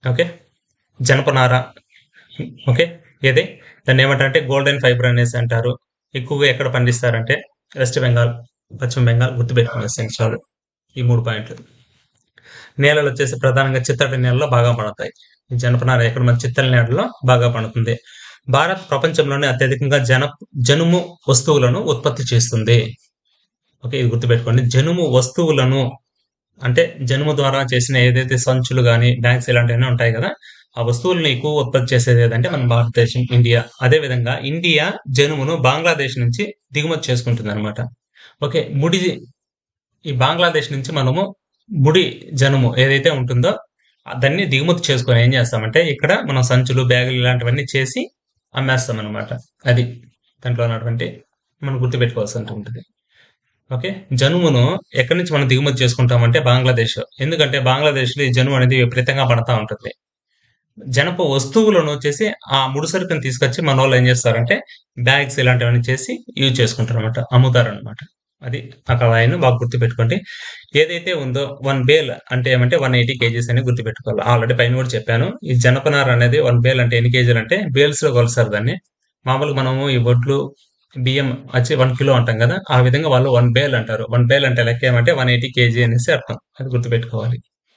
ఓకే జనపనార ఓకే ఏది దాన్ని ఏమంటారంటే గోల్డెన్ ఫైబర్ అనేసి అంటారు ఎక్కువగా ఎక్కడ పండిస్తారంటే వెస్ట్ బెంగాల్ పశ్చిమ బెంగాల్ గుర్తుపెట్టుకునే చాలు ఈ మూడు పాయింట్లు నేలలు వచ్చేసి ప్రధానంగా చిత్తడి నేలలో బాగా పండుతాయి ఈ జనపనార ఎక్కడ మన చిత్తడి నేలలో బాగా పండుతుంది భారత్ ప్రపంచంలోనే అత్యధికంగా జన జనుము వస్తువులను ఉత్పత్తి చేస్తుంది ఓకే ఇది గుర్తుపెట్టుకోండి జనుము వస్తువులను అంటే జనుము ద్వారా చేసిన ఏదైతే సంచులు కానీ బ్యాగ్స్ ఇలాంటివన్నీ ఉంటాయి కదా ఆ వస్తువులను ఎక్కువ ఉత్పత్తి చేసేది ఏదంటే మన భారతదేశం ఇండియా అదే విధంగా ఇండియా జనుమును బంగ్లాదేశ్ నుంచి దిగుమతి చేసుకుంటుంది అనమాట ఓకే ముడి ఈ బంగ్లాదేశ్ నుంచి మనము ముడి జనుము ఏదైతే ఉంటుందో దాన్ని దిగుమతి చేసుకొని ఏం చేస్తామంటే ఇక్కడ మనం సంచులు బ్యాగులు ఇలాంటివన్నీ చేసి అమ్మేస్తాం అనమాట అది దాంట్లో ఉన్నటువంటి మనం గుర్తుపెట్టుకోవాల్సి ఉంటుంది ఓకే జనుమును ఎక్కడి నుంచి మనం దిగుమతి చేసుకుంటామంటే బంగ్లాదేశ్ ఎందుకంటే బంగ్లాదేశ్లో ఈ జనుము అనేది విపరీతంగా పడతా ఉంటుంది జనప వస్తువులను వచ్చేసి ఆ ముడి సరుకుని తీసుకొచ్చి మన వాళ్ళు ఏం చేస్తారంటే బ్యాగ్స్ ఇలాంటివన్నీ చేసి యూజ్ చేసుకుంటారు అనమాట అమ్ముతారు అనమాట అది అక్కడ ఆయన బాగా గుర్తుపెట్టుకోండి ఏదైతే ఉందో వన్ బేల్ అంటే ఏమంటే వన్ ఎయిటీ కేజీస్ అని గుర్తుపెట్టుకోవాలి ఆల్రెడీ పైన కూడా చెప్పాను ఈ జనపనార అనేది వన్ బేల్ అంటే ఎన్ని కేజీలు అంటే బేల్స్ లో కొలుస్తారు దాన్ని మామూలుగా మనము ఈ బొట్లు బియ్యం వచ్చి వన్ కిలో అంటాం కదా ఆ విధంగా వాళ్ళు వన్ బేల్ అంటారు వన్ బేల్ అంటే లెక్క ఏమంటే వన్ ఎయిటీ కేజీ అనేసి అర్థం అది గుర్తుపెట్టుకోవాలి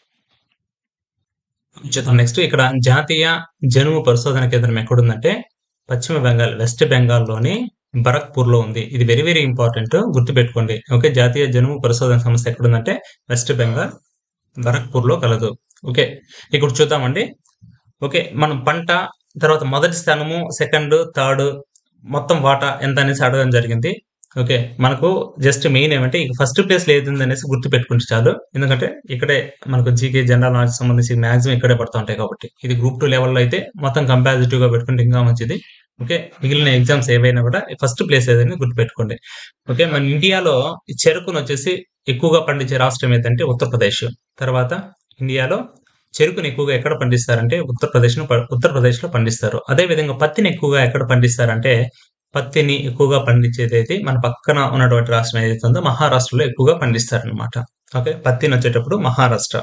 చూద్దాం నెక్స్ట్ ఇక్కడ జాతీయ జనుము పరిశోధన కేంద్రం ఎక్కడుందంటే పశ్చిమ బెంగాల్ వెస్ట్ బెంగాల్లోని బరక్పూర్ లో ఉంది ఇది వెరీ వెరీ ఇంపార్టెంట్ గుర్తుపెట్టుకోండి ఓకే జాతీయ జనుము పరిశోధన సంస్థ ఎక్కడుందంటే వెస్ట్ బెంగాల్ బరక్పూర్ లో కలదు ఓకే ఇక్కడ చూద్దామండి ఓకే మనం పంట తర్వాత మొదటి స్థానము సెకండ్ థర్డ్ మొత్తం వాటా ఎంత అనేసి అడగడం జరిగింది ఓకే మనకు జస్ట్ మెయిన్ ఏమంటే ఇక ఫస్ట్ ప్లేస్ లో ఏది ఉంది అనేసి గుర్తు పెట్టుకుంటే చాలు ఎందుకంటే ఇక్కడే మనకు జీకే జనరల్ నాలెడ్జ్ సంబంధించి మాక్సిమం ఇక్కడే పడుతూ ఉంటాయి కాబట్టి ఇది గ్రూప్ టూ లెవెల్లో అయితే మొత్తం కంపారిటివ్ గా పెట్టుకుంటే ఇంకా మంచిది ఓకే మిగిలిన ఎగ్జామ్స్ ఏవైనా కూడా ఫస్ట్ ప్లేస్ ఏదైనా గుర్తుపెట్టుకోండి ఓకే మన ఇండియాలో ఈ చెరుకును వచ్చేసి ఎక్కువగా పండించే రాష్ట్రం ఏదంటే ఉత్తరప్రదేశ్ తర్వాత ఇండియాలో చెరుకుని ఎక్కువగా ఎక్కడ పండిస్తారంటే ఉత్తరప్రదేశ్ ఉత్తరప్రదేశ్ లో పండిస్తారు అదే విధంగా పత్తిని ఎక్కువగా ఎక్కడ పండిస్తారంటే పత్తిని ఎక్కువగా పండించేది అయితే మన పక్కన ఉన్నటువంటి రాష్ట్రం ఏదైతే ఉందో మహారాష్ట్రలో ఎక్కువగా పండిస్తారనమాట ఓకే పత్తిని వచ్చేటప్పుడు మహారాష్ట్ర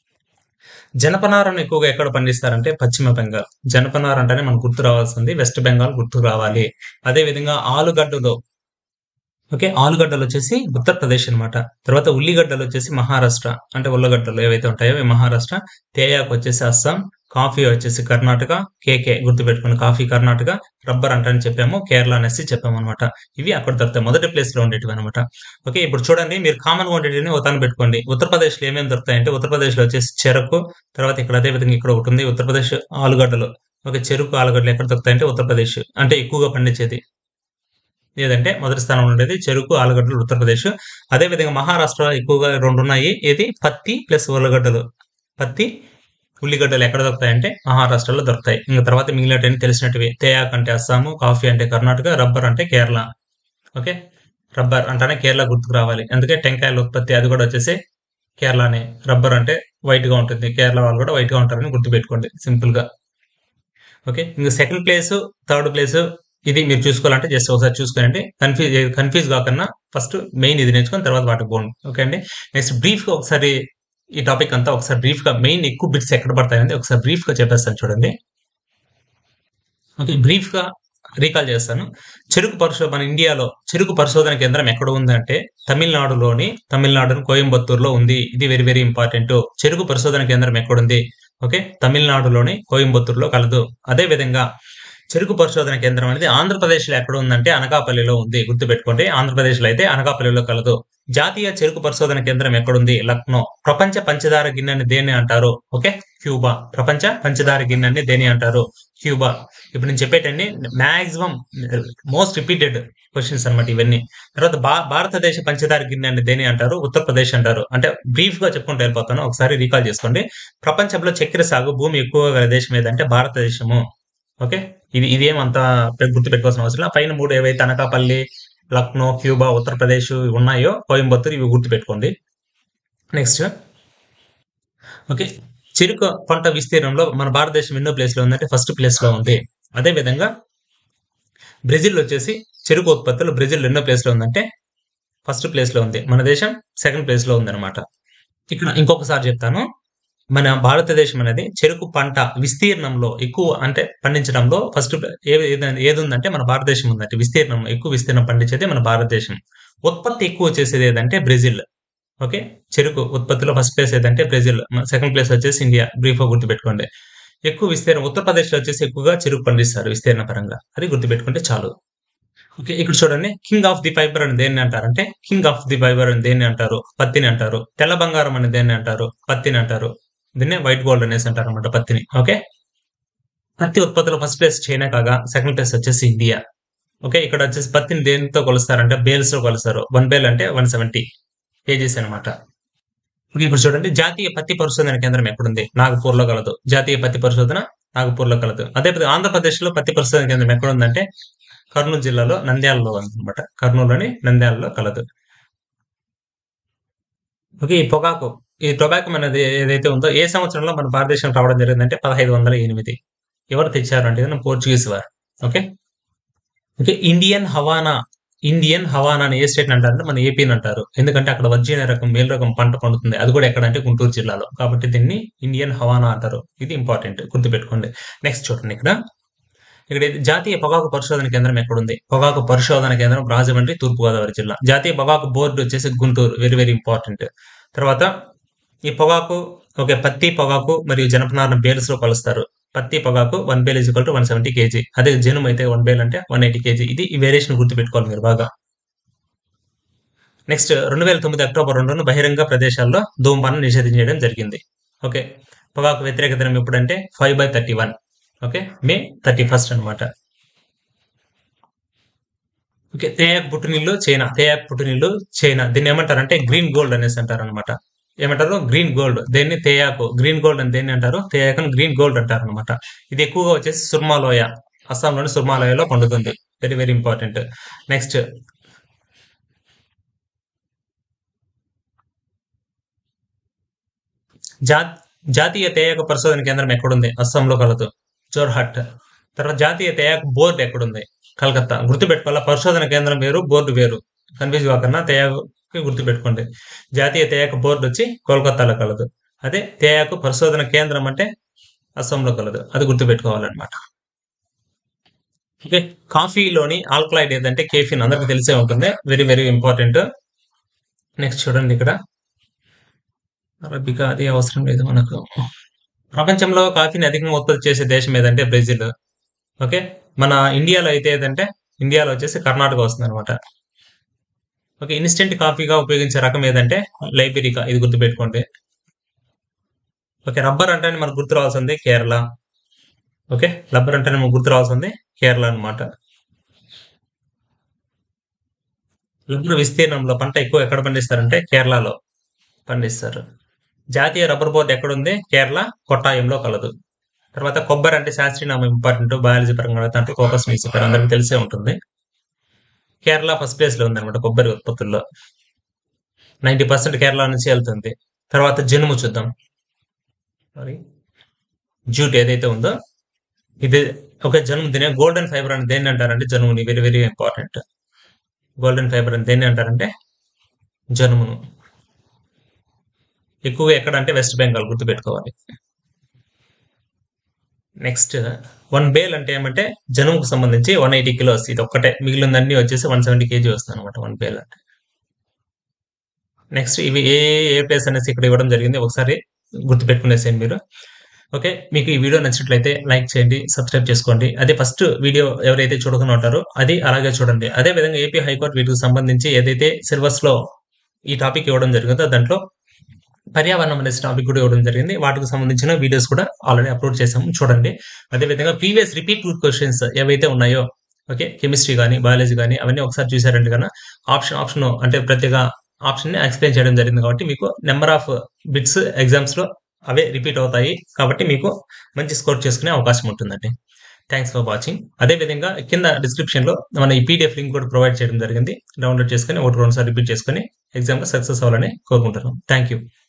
జనపనారను ఎక్కువగా ఎక్కడ పండిస్తారంటే పశ్చిమ బెంగాల్ జనపనార అంటేనే మనకు గుర్తు రావాల్సింది వెస్ట్ బెంగాల్ గుర్తు రావాలి అదే విధంగా ఆలుగడ్డలో ఓకే ఆలుగడ్డలు వచ్చేసి ఉత్తరప్రదేశ్ అనమాట తర్వాత ఉల్లిగడ్డలు వచ్చేసి మహారాష్ట్ర అంటే ఉల్లగడ్డలు ఏవైతే ఉంటాయో అవి మహారాష్ట్ర తేయాకు వచ్చేసి అస్సాం కాఫీ వచ్చేసి కర్ణాటక కేకే గుర్తుపెట్టుకుని కాఫీ కర్ణాటక రబ్బర్ అంటని చెప్పాము కేరళ అనేసి చెప్పాము అనమాట ఇవి అక్కడ దొరుకుతాయి మొదటి ప్లేస్ లో ఉండేటివి అనమాట ఓకే ఇప్పుడు చూడండి మీరు కామన్ గా ఉండేటివి ఉతాను పెట్టుకోండి ఉత్తరప్రదేశ్ లో ఏమేమి దొరుకుతాయి అంటే ఉత్తరప్రదేశ్ లో వచ్చేసి చెరకు తర్వాత ఇక్కడ అదే విధంగా ఇక్కడ ఒకటి ఉంది ఉత్తరప్రదేశ్ ఆలుగడ్డలు ఓకే చెరుకు ఆలుగడ్డలు ఎక్కడ దొరుకుతాయి అంటే ఉత్తరప్రదేశ్ అంటే ఎక్కువగా పండించేది ఏదంటే మొదటి స్థానంలో ఉండేది చెరుకు ఆలుగడ్డలు ఉత్తరప్రదేశ్ అదే విధంగా మహారాష్ట్ర ఎక్కువగా రెండు ఉన్నాయి ఏది పత్తి ప్లస్ ఉల్లగడ్డలు పత్తి ఉల్లిగడ్డలు ఎక్కడ దొరుకుతాయంటే మహారాష్ట్రలో దొరుకుతాయి ఇంకా తర్వాత మిగిలినట్టు తెలిసినట్టువి తేయాక్ అంటే అస్సాము కాఫీ అంటే కర్ణాటక రబ్బర్ అంటే కేరళ ఓకే రబ్బర్ అంటేనే కేరళ గుర్తుకు రావాలి అందుకే టెంకాయల ఉత్పత్తి అది కూడా వచ్చేసి కేరళనే రబ్బర్ అంటే వైట్ గా ఉంటుంది కేరళ వాళ్ళు కూడా వైట్ గా ఉంటారని గుర్తుపెట్టుకోండి సింపుల్ గా ఓకే ఇంకా సెకండ్ ప్లేస్ థర్డ్ ప్లేస్ ఇది మీరు చూసుకోవాలంటే జస్ట్ ఒకసారి చూసుకోండి కన్ఫ్యూజ్ కన్ఫ్యూజ్ కాకుండా ఫస్ట్ మెయిన్ ఇది నేర్చుకొని తర్వాత వాటికి పోండి ఓకే అండి నెక్స్ట్ బ్రీఫ్ గా ఒకసారి ఈ టాపిక్ అంతా ఒకసారి బ్రీఫ్ గా మెయిన్ ఎక్కువ బిట్స్ ఎక్కడ పడతాయంటే ఒకసారి బ్రీఫ్ గా చెప్పేస్తాను చూడండి ఓకే బ్రీఫ్ గా రీకాల్ చేస్తాను చెరుకు పరిశోధన మన ఇండియాలో చెరుకు పరిశోధన కేంద్రం ఎక్కడ ఉందంటే తమిళనాడులోని తమిళనాడు కోయంబత్తూరులో ఉంది ఇది వెరీ వెరీ ఇంపార్టెంట్ చెరుకు పరిశోధన కేంద్రం ఎక్కడుంది ఓకే తమిళనాడులోని కోయంబత్తూరులో కలదు అదే విధంగా చెరుకు పరిశోధన కేంద్రం అనేది ఆంధ్రప్రదేశ్ లో ఎక్కడ ఉందంటే అనకాపల్లిలో ఉంది గుర్తుపెట్టుకోండి ఆంధ్రప్రదేశ్ లో అయితే అనకాపల్లిలో కలదు జాతీయ చెరుకు పరిశోధన కేంద్రం ఎక్కడుంది లక్నో ప్రపంచ పంచదార గిన్నెని దేని అంటారు ఓకే క్యూబా ప్రపంచ పంచదార గిన్నెని దేని అంటారు క్యూబా ఇప్పుడు నేను చెప్పేటండి మాక్సిమం మోస్ట్ రిపీటెడ్ క్వశ్చన్స్ అనమాట ఇవన్నీ తర్వాత భా భారతదేశ పంచదార గిన్నెని దేని అంటారు ఉత్తరప్రదేశ్ అంటారు అంటే బ్రీఫ్ గా చెప్పుకుంటూ వెళ్ళిపోతాను ఒకసారి రీకాల్ చేసుకోండి ప్రపంచంలో చక్కెర సాగు భూమి ఎక్కువగా గల దేశం ఏదంటే భారతదేశము ఓకే ఇది ఇదేమంత గుర్తు పెట్టుకోవాల్సిన అవసరం లేదు. పైన మూడు ఏవైతే అనకాపల్లి లక్నో క్యూబా ఉత్తరప్రదేశ్ ఉన్నాయో కోయంబత్తూర్ ఇవి గుర్తు పెట్టుకోండి నెక్స్ట్ ఓకే చెరుకు పంట విస్తీర్ణంలో మన భారతదేశం ఎన్నో ప్లేస్ లో ఉందంటే ఫస్ట్ ప్లేస్ లో ఉంది అదే విధంగా బ్రెజిల్ వచ్చేసి చెరుకు ఉత్పత్తులు బ్రెజిల్ ఎన్నో ప్లేస్ లో ఉందంటే ఫస్ట్ ప్లేస్ లో ఉంది మన దేశం సెకండ్ ప్లేస్ లో ఉంది అనమాట ఇక్కడ ఇంకొకసారి చెప్తాను మన భారతదేశం అనేది చెరుకు పంట విస్తీర్ణంలో ఎక్కువ అంటే పండించడంలో ఫస్ట్ ఏది ఉందంటే మన భారతదేశం ఉందంటే విస్తీర్ణం ఎక్కువ విస్తీర్ణం పండించేది మన భారతదేశం ఉత్పత్తి ఎక్కువ చేసేది ఏదంటే బ్రెజిల్ ఓకే చెరుకు ఉత్పత్తిలో ఫస్ట్ ప్లేస్ ఏదంటే బ్రెజిల్ సెకండ్ ప్లేస్ వచ్చేసి ఇండియా బ్రీఫ్ గా గుర్తుపెట్టుకోండి ఎక్కువ విస్తీర్ణం ఉత్తరప్రదేశ్ లో వచ్చేసి ఎక్కువగా చెరుకు పండిస్తారు విస్తీర్ణ పరంగా అది గుర్తుపెట్టుకుంటే చాలు ఓకే ఇక్కడ చూడండి కింగ్ ఆఫ్ ది ఫైబర్ అని దేన్ని అంటారంటే కింగ్ ఆఫ్ ది ఫైబర్ అని దేన్ని అంటారు పత్తిని అంటారు తెల్ల బంగారం అని దేన్ని అంటారు పత్తిని అంటారు దీన్నే వైట్ గోల్డ్ అనేసి అంటారు అనమాట పత్తిని ఓకే పత్తి ఉత్పత్తిలో ఫస్ట్ ప్లేస్ చైనా కాగా సెకండ్ ప్లేస్ వచ్చేసి ఇండియా ఓకే ఇక్కడ వచ్చేసి పత్తిని దేనితో కొలుస్తారంటే బేల్స్ తో కొలుస్తారు వన్ బేల్ అంటే వన్ సెవెంటీ కేజీస్ అనమాట ఓకే ఇప్పుడు చూడండి జాతీయ పత్తి పరిశోధన కేంద్రం ఎక్కడుంది నాగపూర్ లో కలదు జాతీయ పత్తి పరిశోధన నాగపూర్ లో కలదు అదే ఆంధ్రప్రదేశ్ లో పత్తి పరిశోధన కేంద్రం ఎక్కడుందంటే కర్నూలు జిల్లాలో నంద్యాలలో అనమాట కర్నూలులోని నంద్యాలలో కలదు ఓకే ఈ పొగాకు ఈ టొబాకో అనేది ఏదైతే ఉందో ఏ సంవత్సరంలో మన భారతదేశం రావడం జరిగిందంటే పదహైదు వందల ఎనిమిది ఎవరు తెచ్చారు అంటే పోర్చుగీస్ వారు okay okay Indian Havana Indian Havana అని ఏ స్టేట్ అంటారంటే మన ఏపీని అంటారు ఎందుకంటే అక్కడ వర్జీనియా రకం మేలు రకం పంట పండుతుంది అది కూడా ఎక్కడంటే గుంటూరు జిల్లాలో కాబట్టి దీన్ని ఇండియన్ హవానా అంటారు ఇది ఇంపార్టెంట్ గుర్తుపెట్టుకోండి నెక్స్ట్ చూడండి ఇక్కడ ఇక్కడ జాతీయ పొగాకు పరిశోధన కేంద్రం ఎక్కడుంది పొగాకు పరిశోధన కేంద్రం రాజమండ్రి తూర్పుగోదావరి జిల్లా జాతీయ పొగాకు బోర్డు వచ్చేసి గుంటూరు వెరీ వెరీ ఇంపార్టెంట్ తర్వాత ఈ పొగాకు ఓకే పత్తి పొగాకు మరియు జనపనార బేల్స్ లో కలుస్తారు పత్తి పొగాకు one bale is to one seventy KG అదే జనుము అయితే వన్ బేల్ అంటే వన్ ఎయిటీ కేజీ ఇది ఈ వేరియేషన్ గుర్తుపెట్టుకోవాలి మీరు బాగా నెక్స్ట్ రెండు వేల తొమ్మిది అక్టోబర్ రెండున బహిరంగ ప్రదేశాల్లో ధూమపానం నిషేధించడం జరిగింది ఓకే పొగాకు వ్యతిరేక దినం ఎప్పుడంటే five by thirty one okay May thirty first అనమాట ఓకే తేయాక్ పుట్టునీళ్ళు చైనా తేయాక్ పుట్టునీళ్ళు చైనా దీన్ని ఏమంటారంటే గ్రీన్ గోల్డ్ అనేసి అంటారు అనమాట ఏమంటారు గ్రీన్ గోల్డ్ దేన్ని తేయాకు గ్రీన్ గోల్డ్ అని దేన్ని అంటారు తేయాకను గ్రీన్ గోల్డ్ అంటారు అనమాట ఇది ఎక్కువగా వచ్చేసి సుర్మాలోయ అస్సాంలోని సుర్మాలోయలో పండుతుంది వెరీ వెరీ ఇంపార్టెంట్ నెక్స్ట్ జా జాతీయ తేయాకు పరిశోధన కేంద్రం ఎక్కడుంది అస్సాంలో కలదు జోర్హట్ తర్వాత జాతీయ తేయాకు బోర్డు ఎక్కడుంది కలకత్తా గుర్తుపెట్టుకోవాలా పరిశోధన కేంద్రం వేరు బోర్డు వేరు కన్ఫ్యూజ్ కాకుండా తేయాకు గుర్తుపెట్టుకోండి జాతీయ తేయాకు బోర్డు వచ్చి కోల్కతాలో కలదు అదే తేయాకు పరిశోధన కేంద్రం అంటే అస్సాంలో కలదు అది గుర్తుపెట్టుకోవాలన్నమాట ఓకే కాఫీలోని ఆల్కలైడ్ ఏదంటే కేఫిన్ అందరికి తెలిసే ఉంటుంది వెరీ వెరీ ఇంపార్టెంట్ నెక్స్ట్ చూడండి ఇక్కడ అరబికా అది అవసరం లేదు మనకు ప్రపంచంలో కాఫీని అధికంగా ఉత్పత్తి చేసే దేశం ఏదంటే బ్రెజిల్ ఓకే మన ఇండియాలో అయితే ఏదంటే ఇండియాలో వచ్చేసి కర్ణాటక వస్తుంది అనమాట ఓకే ఇన్స్టెంట్ కాఫీగా ఉపయోగించే రకం ఏదంటే లైబెరికా ఇది గుర్తుపెట్టుకోండి ఓకే రబ్బర్ అంటే మనకు గుర్తు రావాల్సింది కేరళ ఓకే రబ్బర్ అంటే మనకు గుర్తు రావాల్సింది కేరళ అనమాట రబ్బర్ విస్తీర్ణంలో పంట ఎక్కువ ఎక్కడ పండిస్తారంటే కేరళలో పండిస్తారు జాతీయ రబ్బర్ బోర్డు ఎక్కడుంది కేరళ కొట్టాయంలో కలదు తర్వాత కొబ్బరి అంటే శాస్త్రీయనామం ఇంపార్టెంట్ బయాలజీ పరంగా దాంట్లో కోకస్ మీసిపర్ అందరికి తెలిసే ఉంటుంది కేరళ ఫస్ట్ ప్లేస్ లో ఉందన్నమాట కొబ్బరి ఉత్పత్తుల్లో నైన్టీ పర్సెంట్ కేరళ నుంచి వెళ్తుంది తర్వాత జనుము చూద్దాం సారీ జూట్ ఏదైతే ఉందో ఇది ఒక జనుము దీని గోల్డెన్ ఫైబర్ అని దేన్ని అంటారంటే జనుముని very very important golden fibre అని దేన్ని అంటారంటే జనుమును ఎక్కువగా ఎక్కడ అంటే వెస్ట్ బెంగాల్ గుర్తుపెట్టుకోవాలి నెక్స్ట్ వన్ బేల్ అంటే ఏమంటే జనుముకు సంబంధించి వన్ ఎయిటీ కిలోస్ ఇది ఒక్కటే మిగిలిందన్నీ వచ్చేసి వన్ సెవెంటీ కేజీ వస్తుంది అనమాట వన్ బేల్ అంటే నెక్స్ట్ ఇవి ఏ ఏ ప్లేస్ అనేసి ఇక్కడ ఇవ్వడం జరిగింది ఒకసారి గుర్తుపెట్టుకునేసేయండి మీరు ఓకే మీకు ఈ వీడియో నచ్చినట్లయితే లైక్ చేయండి సబ్స్క్రైబ్ చేసుకోండి అదే ఫస్ట్ వీడియో ఎవరైతే చూడకుండా ఉంటారో అది అలాగే చూడండి అదే విధంగా ఏపీ హైకోర్టు వీటికి సంబంధించి ఏదైతే సిలబస్ లో ఈ టాపిక్ ఇవ్వడం జరిగిందో దాంట్లో పర్యావరణం అనే టాపిక్ కూడా ఇవ్వడం జరిగింది వాటికి సంబంధించిన వీడియోస్ కూడా ఆల్రెడీ అప్లోడ్ చేసాము చూడండి అదేవిధంగా ప్రీవియస్ రిపీట్ క్వశ్చన్స్ ఏవైతే ఉన్నాయో ఓకే కెమిస్ట్రీ కానీ బయాలజీ కానీ అవన్నీ ఒకసారి చూసారంటే కన్నా ఆప్షన్ ఆప్షన్ అంటే ప్రత్యేక ఆప్షన్ ని ఎక్స్ప్లెయిన్ చేయడం జరిగింది కాబట్టి మీకు నెంబర్ ఆఫ్ బిట్స్ ఎగ్జామ్స్ లో అవే రిపీట్ అవుతాయి కాబట్టి మీకు మంచి స్కోర్ చేసుకునే అవకాశం ఉంటుందండి థ్యాంక్స్ ఫర్ వాచింగ్ అదేవిధంగా కింద డిస్క్రిప్షన్ లో మన ఈ పీడిఎఫ్ లింక్ కూడా ప్రొవైడ్ చేయడం జరిగింది డౌన్లోడ్ చేసుకుని ఒకటి రెండు సార్లు రిపీట్ చేసుకుని ఎగ్జామ్ లో సక్సెస్ అవ్వాలని కోరుకుంటున్నాం థ్యాంక్ యూ